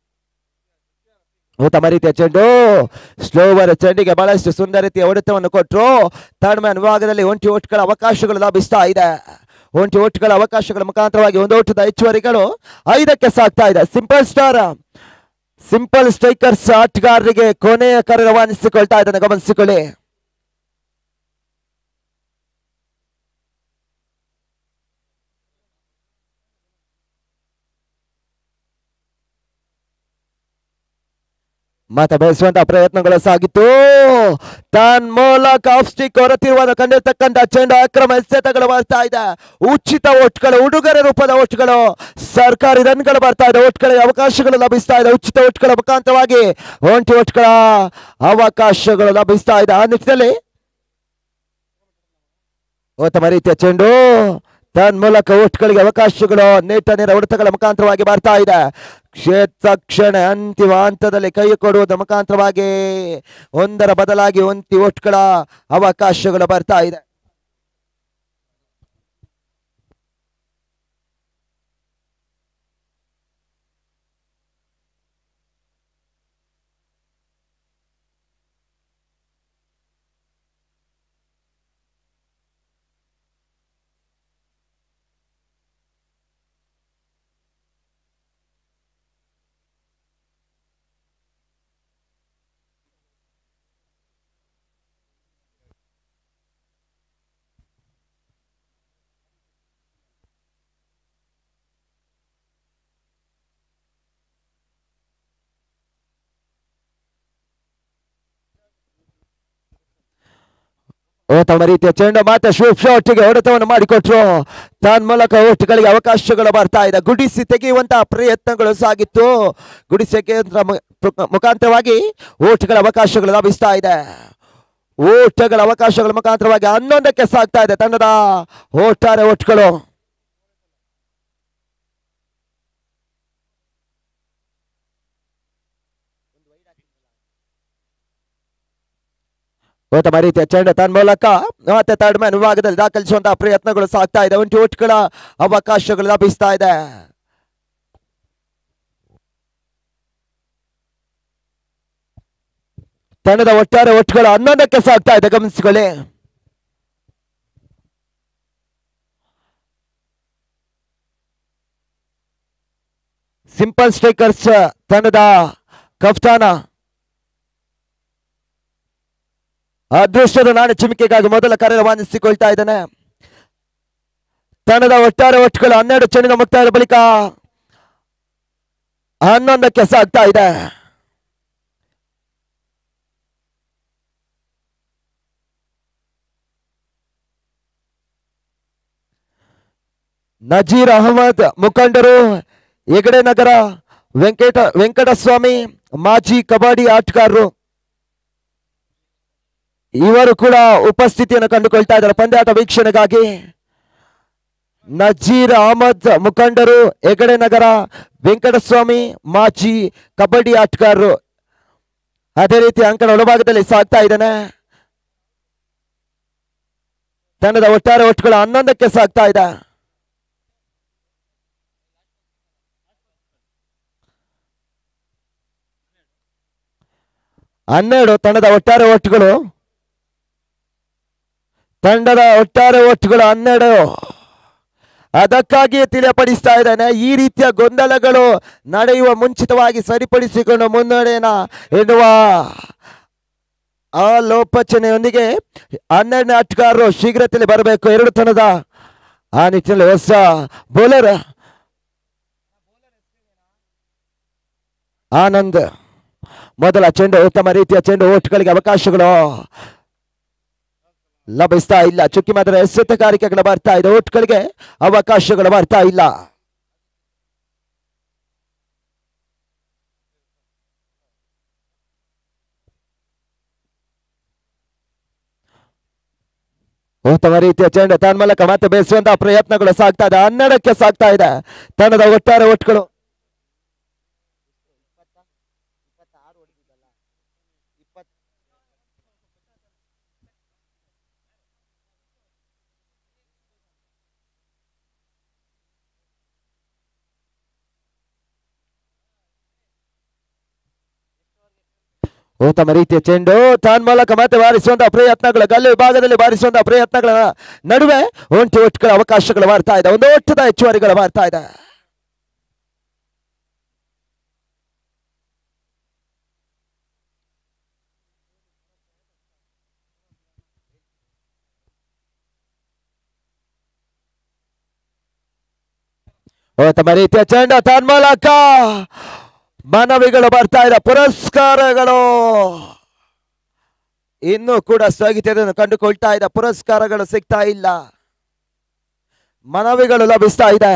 ಉತ್ತಮ ರೀತಿಯ ಚೆಂಡು ಸ್ಲೋವರ್ ಚೆಂಡಿಗೆ ಬಹಳಷ್ಟು ಸುಂದರ ರೀತಿಯ ಹೊಡೆತವನ್ನು ಕೊಟ್ಟರು ಥರ್ಡ್ ಮ್ಯಾನ್ ವಿಭಾಗದಲ್ಲಿ ಒಂಟಿ ಓಟ್ಗಳ ಅವಕಾಶಗಳು ಲಭಿಸ್ತಾ ಇದೆ ಒಂಟಿ ಓಟ್ಗಳ ಅವಕಾಶಗಳ ಮುಖಾಂತರವಾಗಿ ಒಂದು ಓಟದ ಹೆಚ್ಚುವರಿಗಳು ಐದಕ್ಕೆ ಸಾಗ್ತಾ ಇದೆ ಸಿಂಪಲ್ ಸ್ಟಾರ್ ಸಿಂಪಲ್ ಸ್ಟ್ರೈಕರ್ಸ್ ಆಟಗಾರರಿಗೆ ಕೊನೆಯ ಕರೆ ರವಾನಿಸಿಕೊಳ್ತಾ ಇದ್ದಾನೆ ಗಮನಿಸಿಕೊಳ್ಳಿ ಮತ ಬೆಳೆಸುವಂತ ಪ್ರಯತ್ನಗಳು ಸಾಗಿತ್ತು ತನ್ ಮೂಲಕ ಆಫ್ ಸ್ಟಿಕ್ ಹೊರತಿರುವಾಗ ಕಂಡಿರ್ತಕ್ಕಂಥ ಚೆಂಡು ಅಕ್ರಮ ಎಸೆತಗಳು ಬರ್ತಾ ಇದೆ ಉಚಿತ ಒಟ್ಗಳು ಉಡುಗೊರೆ ರೂಪದ ಒಟ್ಗಳು ಸರ್ಕಾರಿ ರನ್ಗಳು ಬರ್ತಾ ಇದೆ ಒಟ್ಗಳಿಗೆ ಅವಕಾಶಗಳು ಲಭಿಸ್ತಾ ಇದೆ ಉಚಿತ ಒಟ್ಗಳ ಮುಖಾಂತರವಾಗಿ ಒಂಟಿ ಒಟ್ಗಳ ಅವಕಾಶಗಳು ಲಭಿಸ್ತಾ ಇದೆ ಆ ನಿಟ್ಟಿನಲ್ಲಿ ಉತ್ತಮ ರೀತಿಯ ಚೆಂಡು ತನ್ ಮೂಲಕ ಓಟ್ಗಳಿಗೆ ಅವಕಾಶಗಳು ನೇಟ ನೇರ ಹೊಡೆತಗಳ ಮುಖಾಂತರವಾಗಿ ಬರ್ತಾ ಇದೆ ಕ್ಷೇತ್ರ ಕ್ಷಣ ಅಂತಿಮ ಹಂತದಲ್ಲಿ ಕೈ ಕೊಡುವುದರ ಮುಖಾಂತರವಾಗಿ ಒಂದರ ಬದಲಾಗಿ ಒಂತಿ ಓಟ್ಗಳ ಅವಕಾಶಗಳು ಬರ್ತಾ ಇದೆ ಉತ್ತಮ ರೀತಿಯ ಚೆಂಡು ಮತ್ತೆ ಶೂಪ್ ಶಾಟ್ಗೆ ಹೊಡೆತವನ್ನು ಮಾಡಿಕೊಟ್ರು ತನ್ ಮೂಲಕ ಓಟ್ಗಳಿಗೆ ಅವಕಾಶಗಳು ಬರ್ತಾ ಇದೆ ಗುಡಿಸಿ ತೆಗೆಯುವಂತಹ ಪ್ರಯತ್ನಗಳು ಸಾಗಿತ್ತು ಗುಡಿಸಿ ಕೇಂದ್ರ ಮುಖಾಂತರವಾಗಿ ಓಟ್ಗಳ ಅವಕಾಶಗಳು ಲಭಿಸ್ತಾ ಇದೆ ಓಟಗಳ ಅವಕಾಶಗಳ ಮುಖಾಂತರವಾಗಿ ಹನ್ನೊಂದಕ್ಕೆ ಸಾಗ್ತಾ ಇದೆ ತಂಡದ ಒಟ್ಟಾರೆ ಓಟ್ಗಳು ಉತ್ತಮ ರೀತಿಯ ಚೆಂಡು ತನ್ನ ಮೂಲಕ ಮತ್ತೆ ಥರ್ಡ್ ಮ್ಯಾನ್ ವಿಭಾಗದಲ್ಲಿ ದಾಖಲಿಸುವಂತಹ ಪ್ರಯತ್ನಗಳು ಸಾಗ್ತಾ ಇದೆ ಒಂಟಿ ಒಟ್ಗಳ ಅವಕಾಶಗಳು ಲಭಿಸ್ತಾ ಇದೆ ತಂಡದ ಒಟ್ಟಾರೆ ಒಟ್ಟುಗಳು ಹನ್ನೊಂದಕ್ಕೆ ಸಾಗ್ತಾ ಇದೆ ಗಮನಿಸಿಕೊಳ್ಳಿ ಸಿಂಪಲ್ ಸ್ಟ್ರೈಕರ್ಸ್ ತಂಡದ ಕಫ್ತಾನ ಅದೃಷ್ಟದ ನಾಣ್ಯ ಚಿಮಿಕೆಗಾಗಿ ಮೊದಲ ಕರೆ ರವಾನಿಸಿಕೊಳ್ತಾ ಇದ್ದಾನೆ ತಂಡದ ಒಟ್ಟಾರೆ ಒಟ್ಟುಗಳು ಹನ್ನೆರಡು ಚೆಂಡಿನ ಮುಕ್ತಾಯದ ಬಳಿಕ ಹನ್ನೊಂದಕ್ಕೆ ಸಾಗ್ತಾ ಇದೆ ನಜೀರ್ ಅಹಮದ್ ಮುಖಂಡರು ಹೆಗಡೆ ನಗರ ವೆಂಕಟ ವೆಂಕಟಸ್ವಾಮಿ ಮಾಜಿ ಕಬಡ್ಡಿ ಆಟಗಾರರು ಇವರು ಕೂಡ ಉಪಸ್ಥಿತಿಯನ್ನು ಕಂಡುಕೊಳ್ತಾ ಇದ್ದಾರೆ ಪಂದ್ಯಾಟ ವೀಕ್ಷಣೆಗಾಗಿ ನಜೀರ್ ಅಹಮದ್ ಮುಖಂಡರು ಹೆಗಡೆ ನಗರ ವೆಂಕಟಸ್ವಾಮಿ ಮಾಜಿ ಕಬಡ್ಡಿ ಆಟಗಾರರು ಅದೇ ರೀತಿ ಅಂಕಣ ಒಳಭಾಗದಲ್ಲಿ ಸಾಗ್ತಾ ಇದ್ದಾನೆ ತಂಡದ ಒಟ್ಟಾರೆ ಒಟ್ಟುಗಳು ಹನ್ನೊಂದಕ್ಕೆ ಸಾಗ್ತಾ ಇದೆ ಹನ್ನೆರಡು ತಂಡದ ಒಟ್ಟಾರೆ ಒಟ್ಟುಗಳು ತಂಡದ ಒಟ್ಟಾರೆ ಒಟ್ಟುಗಳು ಹನ್ನೆರಡು ಅದಕ್ಕಾಗಿಯೇ ತಿಳಿಯಪಡಿಸ್ತಾ ಇದ್ದಾನೆ ಈ ರೀತಿಯ ಗೊಂದಲಗಳು ನಡೆಯುವ ಮುಂಚಿತವಾಗಿ ಸರಿಪಡಿಸಿಕೊಂಡು ಮುನ್ನಡೆಯನ ಎನ್ನುವ ಆ ಲೋಪಚನೆಯೊಂದಿಗೆ ಹನ್ನೆರಡನೇ ಆಟಗಾರರು ಶೀಘ್ರದಲ್ಲಿ ಬರಬೇಕು ಎರಡು ತನದ ಆ ನಿಟ್ಟಿನಲ್ಲಿ ಹೊಸ ಬೌಲರ್ ಆನಂದ್ ಮೊದಲ ಚೆಂಡು ಉತ್ತಮ ರೀತಿಯ ಚೆಂಡು ಓಟ್ಗಳಿಗೆ ಅವಕಾಶಗಳು ಲಭಿಸ್ತಾ ಇಲ್ಲ ಚುಕ್ಕಿ ಮಾತ್ರ ಎಸೆತಗಾರಿಕೆಗಳು ಬರ್ತಾ ಇದೆ ಓಟ್ಗಳಿಗೆ ಅವಕಾಶಗಳು ಬರ್ತಾ ಇಲ್ಲ ಉತ್ತಮ ರೀತಿಯ ಚೆಂಡು ತನ್ನ ಮೂಲಕ ಮತ್ತೆ ಬೇಯಿಸುವಂತಹ ಪ್ರಯತ್ನಗಳು ಸಾಗ್ತಾ ಇದೆ ಹನ್ನೆರಡಕ್ಕೆ ಸಾಗ್ತಾ ಇದೆ ತಂಡದ ಒಟ್ಟಾರೆ ಒಟ್ಟುಗಳು ಉತ್ತಮ ರೀತಿಯ ಚೆಂಡು ತನ್ನ ಮೂಲಕ ಮತ್ತೆ ಬಾರಿಸುವಂತಹ ಪ್ರಯತ್ನಗಳು ಗಲ್ಲು ವಿಭಾಗದಲ್ಲಿ ಬಾರಿಸುವಂತಹ ಪ್ರಯತ್ನಗಳ ನಡುವೆ ಒಂಟಿ ಒಟ್ಟುಗಳ ಅವಕಾಶಗಳು ಬರ್ತಾ ಇದೆ ಒಂದು ಒಟ್ಟದ ಹೆಚ್ಚುವರಿಗಳು ಬರ್ತಾ ಇದೆ ಉತ್ತಮ ರೀತಿಯ ಚೆಂಡ ತನ್ನ ಮೂಲಕ ಮನವಿಗಳು ಬರ್ತಾ ಇದೆ ಪುರಸ್ಕಾರಗಳು ಇನ್ನೂ ಕೂಡ ಸ್ಥಗಿತತೆಯನ್ನು ಕಂಡುಕೊಳ್ತಾ ಇದೆ ಪುರಸ್ಕಾರಗಳು ಸಿಗ್ತಾ ಇಲ್ಲ ಮನವಿಗಳು ಲಭಿಸ್ತಾ ಇದೆ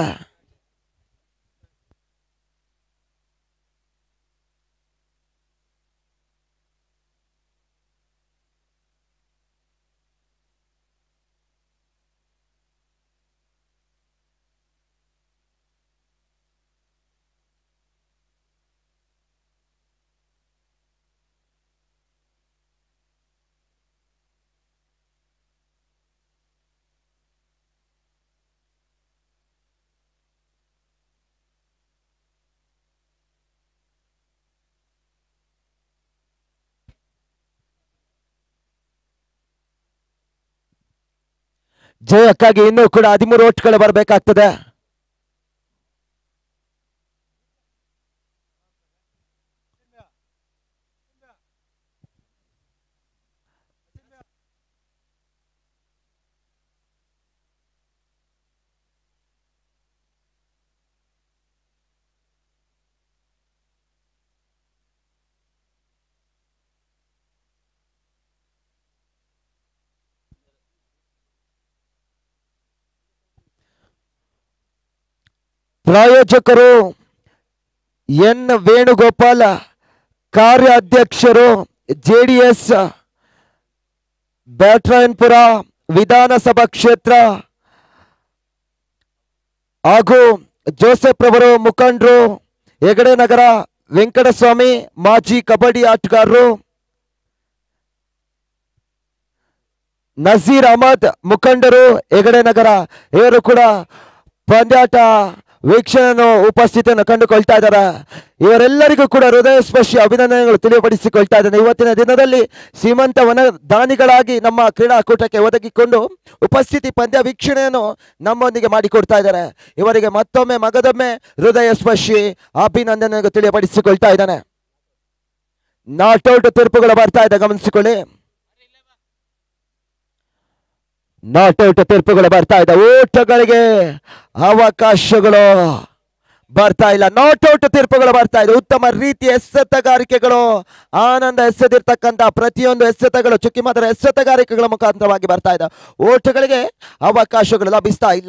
ಜಯಕ್ಕಾಗಿ ಇನ್ನೂ ಕೂಡ ಹದಿಮೂರು ಓಟ್ಗಳು ಬರಬೇಕಾಗ್ತದೆ ಪ್ರಾಯೋಜಕರು ಎನ್ ವೇಣುಗೋಪಾಲ ಕಾರ್ಯಾಧ್ಯಕ್ಷರು ಜೆಡಿಎಸ್ ಬ್ಯಾಟ್ರಾಯನ್ಪುರ ವಿಧಾನಸಭಾ ಕ್ಷೇತ್ರ ಹಾಗೂ ಜೋಸೆಫ್ ರವರು ಮುಖಂಡರು ಹೆಗಡೆ ನಗರ ವೆಂಕಟಸ್ವಾಮಿ ಮಾಜಿ ಕಬಡ್ಡಿ ಆಟಗಾರರು ನಜೀರ್ ಅಹಮದ್ ಮುಖಂಡರು ಹೆಗಡೆ ನಗರ ಇವರು ಕೂಡ ಪಂದ್ಯಾಟ ವೀಕ್ಷಣೆಯನ್ನು ಉಪಸ್ಥಿತಿಯನ್ನು ಕಂಡುಕೊಳ್ತಾ ಇದ್ದಾರೆ ಇವರೆಲ್ಲರಿಗೂ ಕೂಡ ಹೃದಯ ಸ್ಪರ್ಶಿ ಅಭಿನಂದನೆಗಳು ತಿಳಿಯಪಡಿಸಿಕೊಳ್ತಾ ಇದ್ದಾನೆ ಇವತ್ತಿನ ದಿನದಲ್ಲಿ ಶ್ರೀಮಂತ ವನ ದಾನಿಗಳಾಗಿ ನಮ್ಮ ಕ್ರೀಡಾಕೂಟಕ್ಕೆ ಒದಗಿಕೊಂಡು ಉಪಸ್ಥಿತಿ ಪಂದ್ಯ ವೀಕ್ಷಣೆಯನ್ನು ನಮ್ಮೊಂದಿಗೆ ಮಾಡಿಕೊಡ್ತಾ ಇದ್ದಾರೆ ಇವರಿಗೆ ಮತ್ತೊಮ್ಮೆ ಮಗದೊಮ್ಮೆ ಹೃದಯ ಸ್ಪರ್ಶಿ ಅಭಿನಂದನೆಗಳು ತಿಳಿಯಪಡಿಸಿಕೊಳ್ತಾ ಇದ್ದಾನೆ ನಾಟ್ಔಟ್ ತೀರ್ಪುಗಳು ಬರ್ತಾ ಇದೆ ಗಮನಿಸಿಕೊಳ್ಳಿ ನಾಟ್ಔಟ್ ತೀರ್ಪುಗಳು ಬರ್ತಾ ಇದೆ ಓಟಗಳಿಗೆ ಅವಕಾಶಗಳು ಬರ್ತಾ ಇಲ್ಲ ನಾಟ್ಔಟ್ ತೀರ್ಪುಗಳು ಬರ್ತಾ ಇದೆ ಉತ್ತಮ ರೀತಿಯ ಎಸೆತಗಾರಿಕೆಗಳು ಆನಂದ ಎಸೆದಿರ್ತಕ್ಕಂಥ ಪ್ರತಿಯೊಂದು ಎಸೆತಗಳು ಚುಕ್ಕಿ ಮಾತ್ರ ಎಸೆತಗಾರಿಕೆಗಳ ಮುಖಾಂತರವಾಗಿ ಬರ್ತಾ ಇದೆ ಓಟಗಳಿಗೆ ಅವಕಾಶಗಳು ಲಭಿಸ್ತಾ ಇಲ್ಲ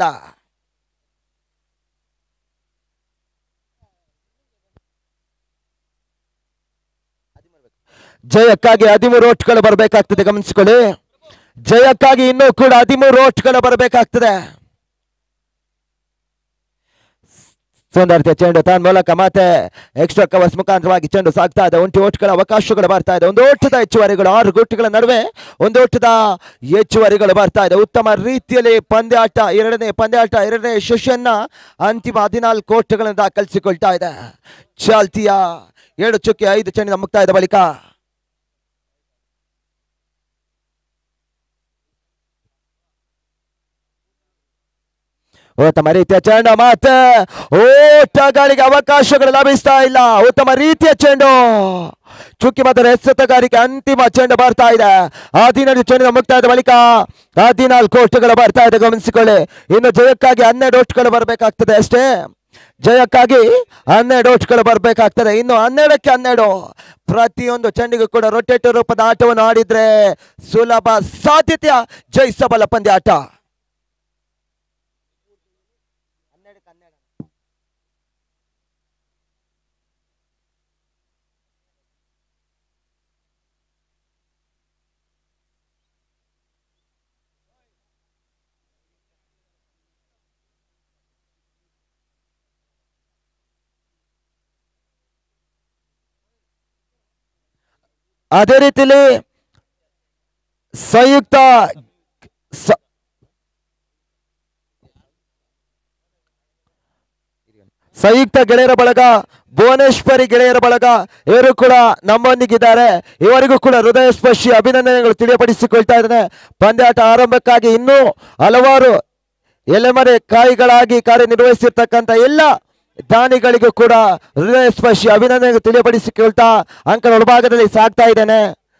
ಜಯಕ್ಕಾಗಿ ಹದಿಮೂರು ಓಟ್ಗಳು ಬರಬೇಕಾಗ್ತದೆ ಗಮನಿಸಿಕೊಳ್ಳಿ ಜಯಕ್ಕಾಗಿ ಇನ್ನೂ ಕೂಡ ಹದಿಮೂರು ಓಟ್ಗಳು ಬರಬೇಕಾಗ್ತದೆ ಸುಂದರತೆ ಚೆಂಡು ತನ್ನ ಮೂಲಕ ಮತ್ತೆ ಎಕ್ಸ್ಟ್ರಾ ಕವರ್ಸ್ ಮುಖಾಂತರವಾಗಿ ಚೆಂಡು ಸಾಗ್ತಾ ಇದೆ ಒಂಟಿ ಓಟ್ಗಳ ಅವಕಾಶಗಳು ಬರ್ತಾ ಇದೆ ಒಂದು ಓಟದ ಹೆಚ್ಚುವರಿಗಳು ಆರು ಗುಟ್ಟುಗಳ ನಡುವೆ ಒಂದು ಓಟದ ಹೆಚ್ಚುವರಿಗಳು ಬರ್ತಾ ಇದೆ ಉತ್ತಮ ರೀತಿಯಲ್ಲಿ ಪಂದ್ಯಾಟ ಎರಡನೇ ಪಂದ್ಯಾಟ ಎರಡನೇ ಸೆಷನ್ನ ಅಂತಿಮ ಹದಿನಾಲ್ಕು ಓಟಗಳನ್ನು ದಾಖಲಿಸಿಕೊಳ್ತಾ ಇದೆ ಚಾಲ್ತಿಯ ಏಳು ಚುಕ್ಕಿ ಐದು ಚೆಂಡಿನ ಮುಕ್ತಾಯದ ಬಳಿಕ ಉತ್ತಮ ರೀತಿಯ ಚೆಂಡು ಮತ್ತೆ ಓಟಗಳಿಗೆ ಅವಕಾಶಗಳು ಲಭಿಸ್ತಾ ಇಲ್ಲ ಉತ್ತಮ ರೀತಿಯ ಚೆಂಡು ಚುಕ್ಕಿ ಮಾತ್ರ ಎಸೆತಗಾರಿಕೆ ಅಂತಿಮ ಚೆಂಡು ಬರ್ತಾ ಇದೆ ಹದಿನೈದು ಚೆಂಡಿನ ಮುಕ್ತಾಯದ ಬಳಿಕ ಹದಿನಾಲ್ಕು ಓಟುಗಳು ಬರ್ತಾ ಇದೆ ಗಮನಿಸಿಕೊಳ್ಳಿ ಇನ್ನು ಜಯಕ್ಕಾಗಿ ಹನ್ನೆರಡು ಓಟುಗಳು ಬರಬೇಕಾಗ್ತದೆ ಅಷ್ಟೇ ಜಯಕ್ಕಾಗಿ ಹನ್ನೆರಡು ಓಟ್ಗಳು ಬರ್ಬೇಕಾಗ್ತದೆ ಇನ್ನು ಹನ್ನೆರಡಕ್ಕೆ ಹನ್ನೆರಡು ಪ್ರತಿಯೊಂದು ಚೆಂಡಿಗೂ ಕೂಡ ರೊಟೇಟ್ ರೂಪದ ಆಟವನ್ನು ಆಡಿದ್ರೆ ಸುಲಭ ಸಾಧ್ಯತೆಯ ಜಯಿಸಬಲ್ಲ ಪಂದ್ಯಾಟ ಅದೇ ರೀತಿಲಿ ಸಂಯುಕ್ತ ಸ- ಸಂಯುಕ್ತ ಗೆಳೆಯರ ಬಳಗ ಭುವನೇಶ್ವರಿ ಗೆಳೆಯರ ಬಳಗ ಇವರು ಕೂಡ ನಮ್ಮೊಂದಿಗಿದ್ದಾರೆ ಇವರಿಗೂ ಕೂಡ ಹೃದಯ ಸ್ಪರ್ಶಿ ಅಭಿನಂದನೆಗಳು ತಿಳಿಯಪಡಿಸಿಕೊಳ್ತಾ ಇದ್ದಾನೆ ಪಂದ್ಯಾಟ ಆರಂಭಕ್ಕಾಗಿ ಇನ್ನೂ ಹಲವಾರು ಎಲೆಮರೆ ಕಾಯಿಗಳಾಗಿ ಕಾರ್ಯನಿರ್ವಹಿಸಿರ್ತಕ್ಕಂಥ ಎಲ್ಲ ದಾನಿಗಳಿಗೂ ಕೂಡ ಹೃದಯ ಸ್ಪರ್ಶಿ ಅಭಿನಂದನೆ ತಿಳಿಯಪಡಿಸಿಕೊಳ್ತಾ ಅಂಕನ ಒಳಭಾಗದಲ್ಲಿ ಸಾಗ್ತಾ ಇದ್ದೇನೆ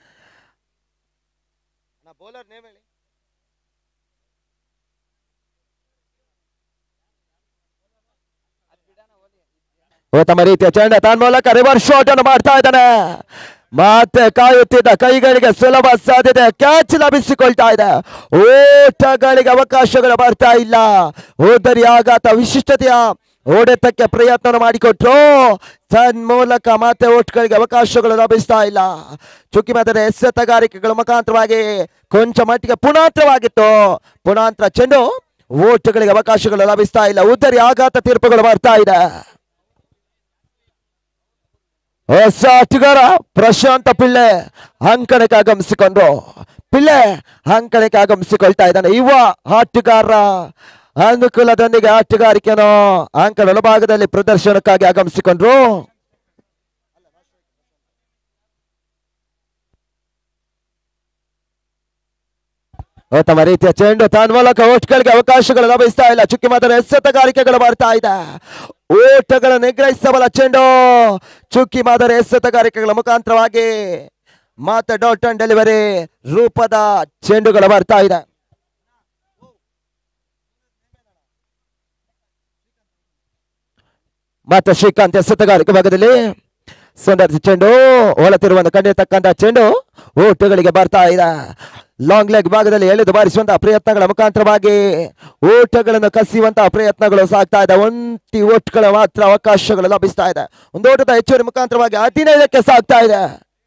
ಉತ್ತಮ ರೀತಿಯ ಚೆಂಡ ತನ್ನ ಮೂಲಕ ರಿವರ್ಸ್ ಶಾಟ್ ಅನ್ನು ಮಾಡ್ತಾ ಇದ್ದಾನೆ ಮತ್ತೆ ಕಾಯುತ್ತಿದ್ದ ಕೈಗಳಿಗೆ ಸುಲಭ ಸಾಧ್ಯತೆ ಕ್ಯಾಚ್ ಲಭಿಸಿಕೊಳ್ತಾ ಇದೆ ಓಟಗಳಿಗೆ ಅವಕಾಶಗಳು ಬರ್ತಾ ಇಲ್ಲ ಹೋದರಿ ಆಘಾತ ವಿಶಿಷ್ಟತೆಯ ಓಡೆತಕ್ಕೆ ಪ್ರಯತ್ನ ಮಾಡಿಕೊಟ್ರು ತನ್ ಮೂಲಕ ಮತ್ತೆ ಓಟ್ಗಳಿಗೆ ಅವಕಾಶಗಳು ಲಭಿಸ್ತಾ ಇಲ್ಲ ಚುಕ್ಕಿ ಮಾತ್ರ ಎಸೆತಗಾರಿಕೆಗಳ ಮುಖಾಂತರವಾಗಿ ಕೊಂಚ ಮಟ್ಟಿಗೆ ಪುಣಾಂತರವಾಗಿತ್ತು ಪುಣಾಂತರ ಚೆಂಡು ಓಟಗಳಿಗೆ ಅವಕಾಶಗಳು ಲಭಿಸ್ತಾ ಇಲ್ಲ ಉದ್ದರಿ ಆಘಾತ ತೀರ್ಪುಗಳು ಬರ್ತಾ ಇದೆ ಹೊಸ ಆಟಗಾರ ಪ್ರಶಾಂತ ಪಿಳ್ಳೆ ಅಂಕಣಕ್ಕೆ ಆಗಮಿಸಿಕೊಂಡ್ರು ಪಿಳ್ಳೆ ಅಂಕಣಕ್ಕೆ ಆಗಮಿಸಿಕೊಳ್ತಾ ಇದ್ದಾನೆ ಯುವ ಆಟಗಾರ ಅನುಕೂಲದೊಂದಿಗೆ ಆಟಗಾರಿಕೆಯನ್ನು ಅಂಕಣ ಒಳಭಾಗದಲ್ಲಿ ಪ್ರದರ್ಶನಕ್ಕಾಗಿ ಆಗಮಿಸಿಕೊಂಡ್ರು ಉತ್ತಮ ರೀತಿಯ ಚೆಂಡು ತನ್ನ ಮೂಲಕ ಓಟ್ಗಳಿಗೆ ಅವಕಾಶಗಳು ಲಭಿಸ್ತಾ ಇಲ್ಲ ಚುಕ್ಕಿ ಮಾತ್ರ ಎಸೆತಗಾರಿಕೆಗಳು ಬರ್ತಾ ಇದೆ ಓಟಗಳನ್ನು ನಿಗ್ರಹಿಸಬಲ್ಲ ಚೆಂಡು ಚುಕ್ಕಿ ಮಾದರಿ ಎಸೆತಗಾರಿಕೆಗಳ ಮುಖಾಂತರವಾಗಿ ಮತ್ತೆ ಡಾಟ್ ಅಂಡ್ ಡೆಲಿವರಿ ರೂಪದ ಚೆಂಡುಗಳು ಬರ್ತಾ ಇದೆ ಮತ್ತೆ ಶ್ರೀಕಾಂತ್ ಎಸೆತಗಾರಿಕೆ ಭಾಗದಲ್ಲಿ ಸುಂದರ ಚೆಂಡು ಒಳತಿರುವಂತ ಕಂಡಿರ್ತಕ್ಕಂಥ ಚೆಂಡು ಓಟುಗಳಿಗೆ ಬರ್ತಾ ಇದೆ ಲಾಂಗ್ ಲೆಗ್ ಭಾಗದಲ್ಲಿ ಎಳೆದು ಬಾರಿಸುವಂತಹ ಪ್ರಯತ್ನಗಳ ಮುಖಾಂತರವಾಗಿ ಓಟಗಳನ್ನು ಕಸಿಯುವಂತಹ ಪ್ರಯತ್ನಗಳು ಸಾಗ್ತಾ ಇದೆ ಒಂಟಿ ಓಟ್ಗಳ ಮಾತ್ರ ಅವಕಾಶಗಳು ಲಭಿಸ್ತಾ ಇದೆ ಒಂದು ಓಟದ ಹೆಚ್ಚುವರಿ ಮುಖಾಂತರವಾಗಿ ಹದಿನೈದಕ್ಕೆ ಸಾಗ್ತಾ ಇದೆ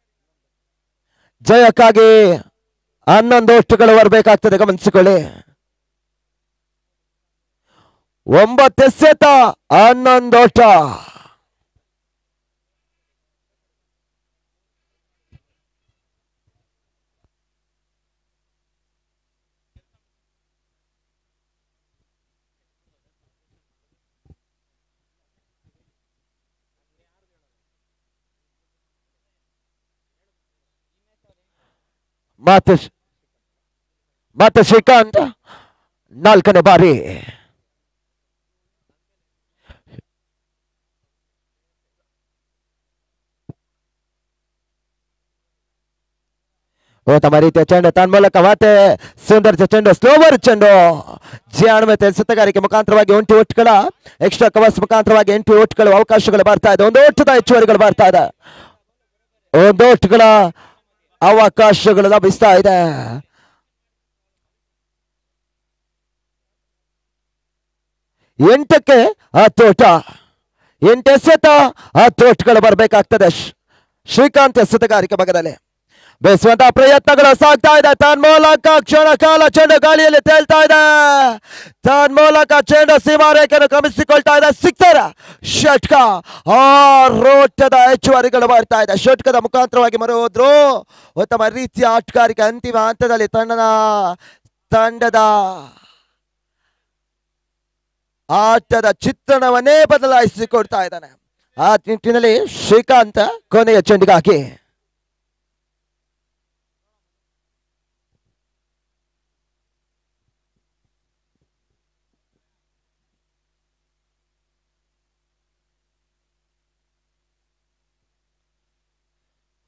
ಜಯಕ್ಕಾಗಿ ಹನ್ನೊಂದು ಓಟುಗಳು ಬರಬೇಕಾಗ್ತದೆ ಗಮನಿಸಿಕೊಳ್ಳಿ ಒಂಬತ್ತು ಎಸೆತ ಹನ್ನೊಂದು ಓಟ ಮತ್ತೆ ಶ್- ಮತ್ತೆ ಶ್ರೀಕಾಂತ್ ನಾಲ್ಕನೇ ಬಾರಿ ಉತ್ತಮ ರೀತಿಯ ಚೆಂಡು ತನ್ನ ಮೂಲಕ ಮತ್ತೆ ಸುಂದರ ಚೆಂಡು ಸ್ಲೋವರ್ ಚೆಂಡು ಜಿಯಾಣ ಮತ್ತೆ ಎಸೆತಗಾರಿಕೆ ಮುಖಾಂತರವಾಗಿ ಒಂಟಿ ಒಟ್ಟುಗಳ ಎಕ್ಸ್ಟ್ರಾ ಕವರ್ಸ್ ಮುಖಾಂತರವಾಗಿ ಎಂಟು ಒಟ್ಟುಗಳು ಅವಕಾಶಗಳು ಬರ್ತಾ ಇದೆ ಒಂದು ಓಟದ ಹೆಚ್ಚುವರಿಗಳು ಬರ್ತಾ ಇದೆ ಒಂದು ಓಟುಗಳ ಅವಕಾಶಗಳು ಲಭಿಸ್ತಾ ಇದೆ ಎಂಟಕ್ಕೆ ಹತ್ತು ಓಟ ಎಂಟು ಎಸೆತ ಹತ್ತು ಓಟ್ಗಳು ಬರಬೇಕಾಗ್ತದೆ ಶ್- ಶ್ರೀಕಾಂತ್ ಎಸೆತಗಾರಿಕೆ ಭಾಗದಲ್ಲಿ ಬೇಯಿಸುವಂತಹ ಪ್ರಯತ್ನಗಳು ಸಾಗ್ತಾ ಇದೆ ತನ್ನ ಮೂಲಕ ಕ್ಷಣ ಕಾಲ ಚೆಂಡು ಗಾಳಿಯಲ್ಲಿ ತೇಲ್ತಾ ಇದೆ ತನ್ನ ಮೂಲಕ ಚೆಂಡು ಸೀಮಾರೇಖೆಯನ್ನು ಕ್ರಮಿಸಿಕೊಳ್ತಾ ಇದೆ ಸಿಕ್ತರ ಷಟ್ಕ ಆ ರೋಟದ ಹೆಚ್ಚುವರಿಗಳು ಬರ್ತಾ ಇದೆ ಷಟ್ಕದ ಮುಖಾಂತರವಾಗಿ ಮರೋದ್ರು ಉತ್ತಮ ರೀತಿಯ ಆಟಗಾರಿಕೆ ಅಂತಿಮ ಹಂತದಲ್ಲಿ ತನ್ನ ತಂಡದ ಆಟದ ಚಿತ್ರಣವನ್ನೇ ಬದಲಾಯಿಸಿಕೊಡ್ತಾ ಇದ್ದಾನೆ ಆ ನಿಟ್ಟಿನಲ್ಲಿ ಶ್ರೀಕಾಂತ್ ಕೊನೆಯ ಚೆಂಡಿಗೆ ಹಾಕಿ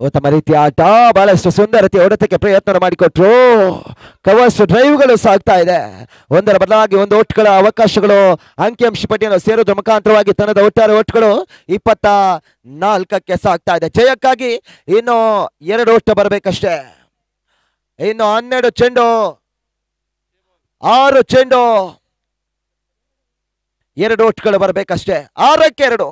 ಉತ್ತಮ ರೀತಿಯ ಆಟ ಬಹಳಷ್ಟು ಸುಂದರತೆ ಹೊಡೆತಕ್ಕೆ ಪ್ರಯತ್ನ ಮಾಡಿಕೊಟ್ರು ಕವರ್ಸ್ ಡ್ರೈವ್ಗಳು ಸಾಗ್ತಾ ಇದೆ ಒಂದರ ಬದಲಾಗಿ ಒಂದು ಓಟ್ಗಳ ಅವಕಾಶಗಳು ಅಂಕಿಅಂಶ ಪಟ್ಟಿಯನ್ನು ಸೇರೋದ್ರ ಮುಖಾಂತರವಾಗಿ ತಂಡದ ಒಟ್ಟಾರೆ ಓಟ್ಗಳು ಇಪ್ಪತ್ತ ನಾಲ್ಕಕ್ಕೆ ಸಾಗ್ತಾ ಇದೆ ಜಯಕ್ಕಾಗಿ ಇನ್ನು ಎರಡು ಓಟ ಬರಬೇಕಷ್ಟೇ ಇನ್ನು ಹನ್ನೆರಡು ಚೆಂಡು ಆರು ಚೆಂಡು ಎರಡು ಓಟ್ಗಳು ಬರಬೇಕಷ್ಟೇ ಆರಕ್ಕೆ ಎರಡು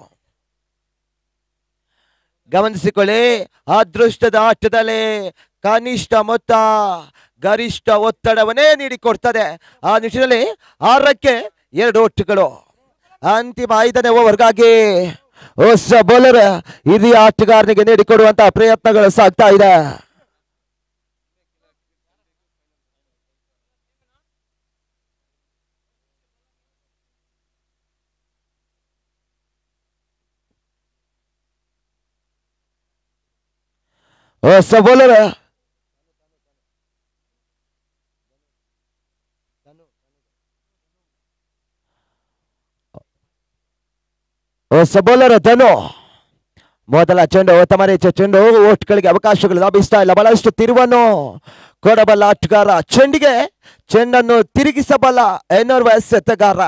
ಗಮನಿಸಿಕೊಳ್ಳಿ ಅದೃಷ್ಟದ ಆಟದಲ್ಲಿ ಕನಿಷ್ಠ ಮೊತ್ತ ಗರಿಷ್ಠ ಒತ್ತಡವನ್ನೇ ನೀಡಿಕೊಡ್ತದೆ ಆ ನಿಟ್ಟಿನಲ್ಲಿ ಆರಕ್ಕೆ ಎರಡು ಒಟ್ಟುಗಳು ಅಂತಿಮ ಐದನೇ ಓವರ್ಗಾಗಿ ಹೊಸ ಬೌಲರ್ ಹಿರಿಯ ಆಟಗಾರನಿಗೆ ನೀಡಿಕೊಡುವಂತಹ ಪ್ರಯತ್ನಗಳು ಸಾಗ್ತಾ ಇದೆ ಹೊಸ ಬೌಲರ್ ಹೊಸ ಬೌಲರ್ ಧನು ಮೊದಲ ಚೆಂಡು ಉತ್ತಮ ರೀತಿಯ ಚೆಂಡು ಓಟ್ಗಳಿಗೆ ಅವಕಾಶಗಳು ಲಭಿಸ್ತಾ ಇಲ್ಲ ಬಹಳಷ್ಟು ತಿರುವನ್ನು ಕೊಡಬಲ್ಲ ಆಟಗಾರ ಚೆಂಡಿಗೆ ಚೆಂಡನ್ನು ತಿರುಗಿಸಬಲ್ಲ ಎನ್ನೋರ್ವ ಎಸೆತಗಾರ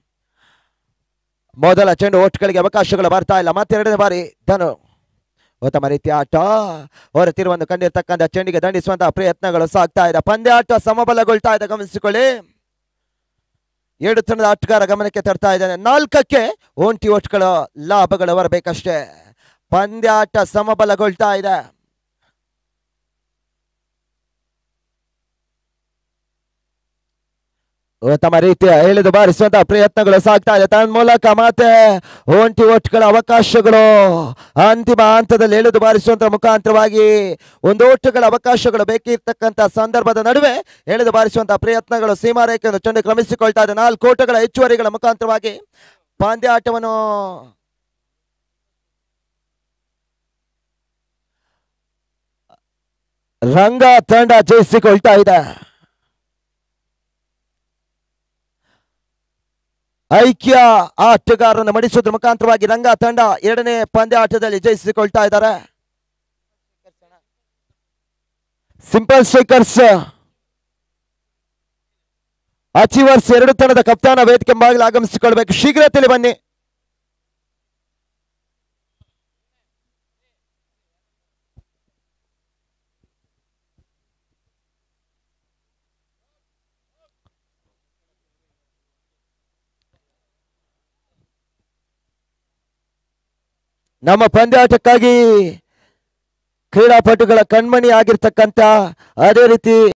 ಮೊದಲ ಚೆಂಡು ಓಟ್ಗಳಿಗೆ ಅವಕಾಶಗಳು ಬರ್ತಾ ಇಲ್ಲ ಮತ್ತೆರಡನೇ ಬಾರಿ ಧನು ಉತ್ತಮ ರೀತಿಯ ಆಟ ಹೊರ ತಿರುವನ್ನು ಕಂಡಿರ್ತಕ್ಕಂಥ ಚೆಂಡಿಗೆ ದಂಡಿಸುವಂತಹ ಪ್ರಯತ್ನಗಳು ಸಾಗ್ತಾ ಇದೆ ಪಂದ್ಯಾಟ ಸಮಬಲಗೊಳ್ತಾ ಇದೆ ಗಮನಿಸಿಕೊಳ್ಳಿ ಎರಡು ತಂಡದ ಆಟಗಾರ ಗಮನಕ್ಕೆ ತರ್ತಾ ಇದ್ದಾನೆ ನಾಲ್ಕಕ್ಕೆ ಒಂಟಿ ಓಟ್ಗಳ ಲಾಭಗಳು ಬರಬೇಕಷ್ಟೇ ಪಂದ್ಯಾಟ ಸಮಬಲಗೊಳ್ತಾ ಇದೆ ಉತ್ತಮ ರೀತಿಯ ಎಳೆದು ಬಾರಿಸುವಂತಹ ಪ್ರಯತ್ನಗಳು ಸಾಗ್ತಾ ಇದೆ ತನ್ನ ಮೂಲಕ ಮತ್ತೆ ಒಂಟಿ ಓಟ್ಗಳ ಅವಕಾಶಗಳು ಅಂತಿಮ ಹಂತದಲ್ಲಿ ಎಳೆದು ಬಾರಿಸುವಂತಹ ಮುಖಾಂತರವಾಗಿ ಒಂದು ಓಟಗಳ ಅವಕಾಶಗಳು ಬೇಕಿರ್ತಕ್ಕಂಥ ಸಂದರ್ಭದ ನಡುವೆ ಎಳೆದು ಬಾರಿಸುವಂತಹ ಪ್ರಯತ್ನಗಳು ಸೀಮಾರೇಖೆಯನ್ನು ಚೆಂಡು ಕ್ರಮಿಸಿಕೊಳ್ತಾ ಇದೆ ನಾಲ್ಕು ಓಟಗಳ ಹೆಚ್ಚುವರಿಗಳ ಮುಖಾಂತರವಾಗಿ ಪಂದ್ಯಾಟವನ್ನು ರಂಗ ತಂಡ ಜಯಿಸಿಕೊಳ್ತಾ ಇದೆ ಐಕ್ಯ ಆಟಗಾರರನ್ನು ಮಡಿಸುವುದರ ಮುಖಾಂತರವಾಗಿ ರಂಗ ತಂಡ ಎರಡನೇ ಪಂದ್ಯಾಟದಲ್ಲಿ ಜಯಿಸಿಕೊಳ್ತಾ ಇದ್ದಾರೆ ಸಿಂಪಲ್ ಸ್ಟ್ರೈಕರ್ಸ್ ಅಚೀವರ್ಸ್ ಎರಡು ತಂಡದ ಕಪ್ತಾನ ವೇದಿಕೆ ಬಾಗಿಲು ಆಗಮಿಸಿಕೊಳ್ಬೇಕು ಶೀಘ್ರತೆಯಲ್ಲಿ ಬನ್ನಿ ನಮ್ಮ ಪಂದ್ಯಾಟಕ್ಕಾಗಿ ಕ್ರೀಡಾಪಟುಗಳ ಕಣ್ಮಣಿ ಆಗಿರ್ತಕ್ಕಂಥ ಅದೇ ರೀತಿ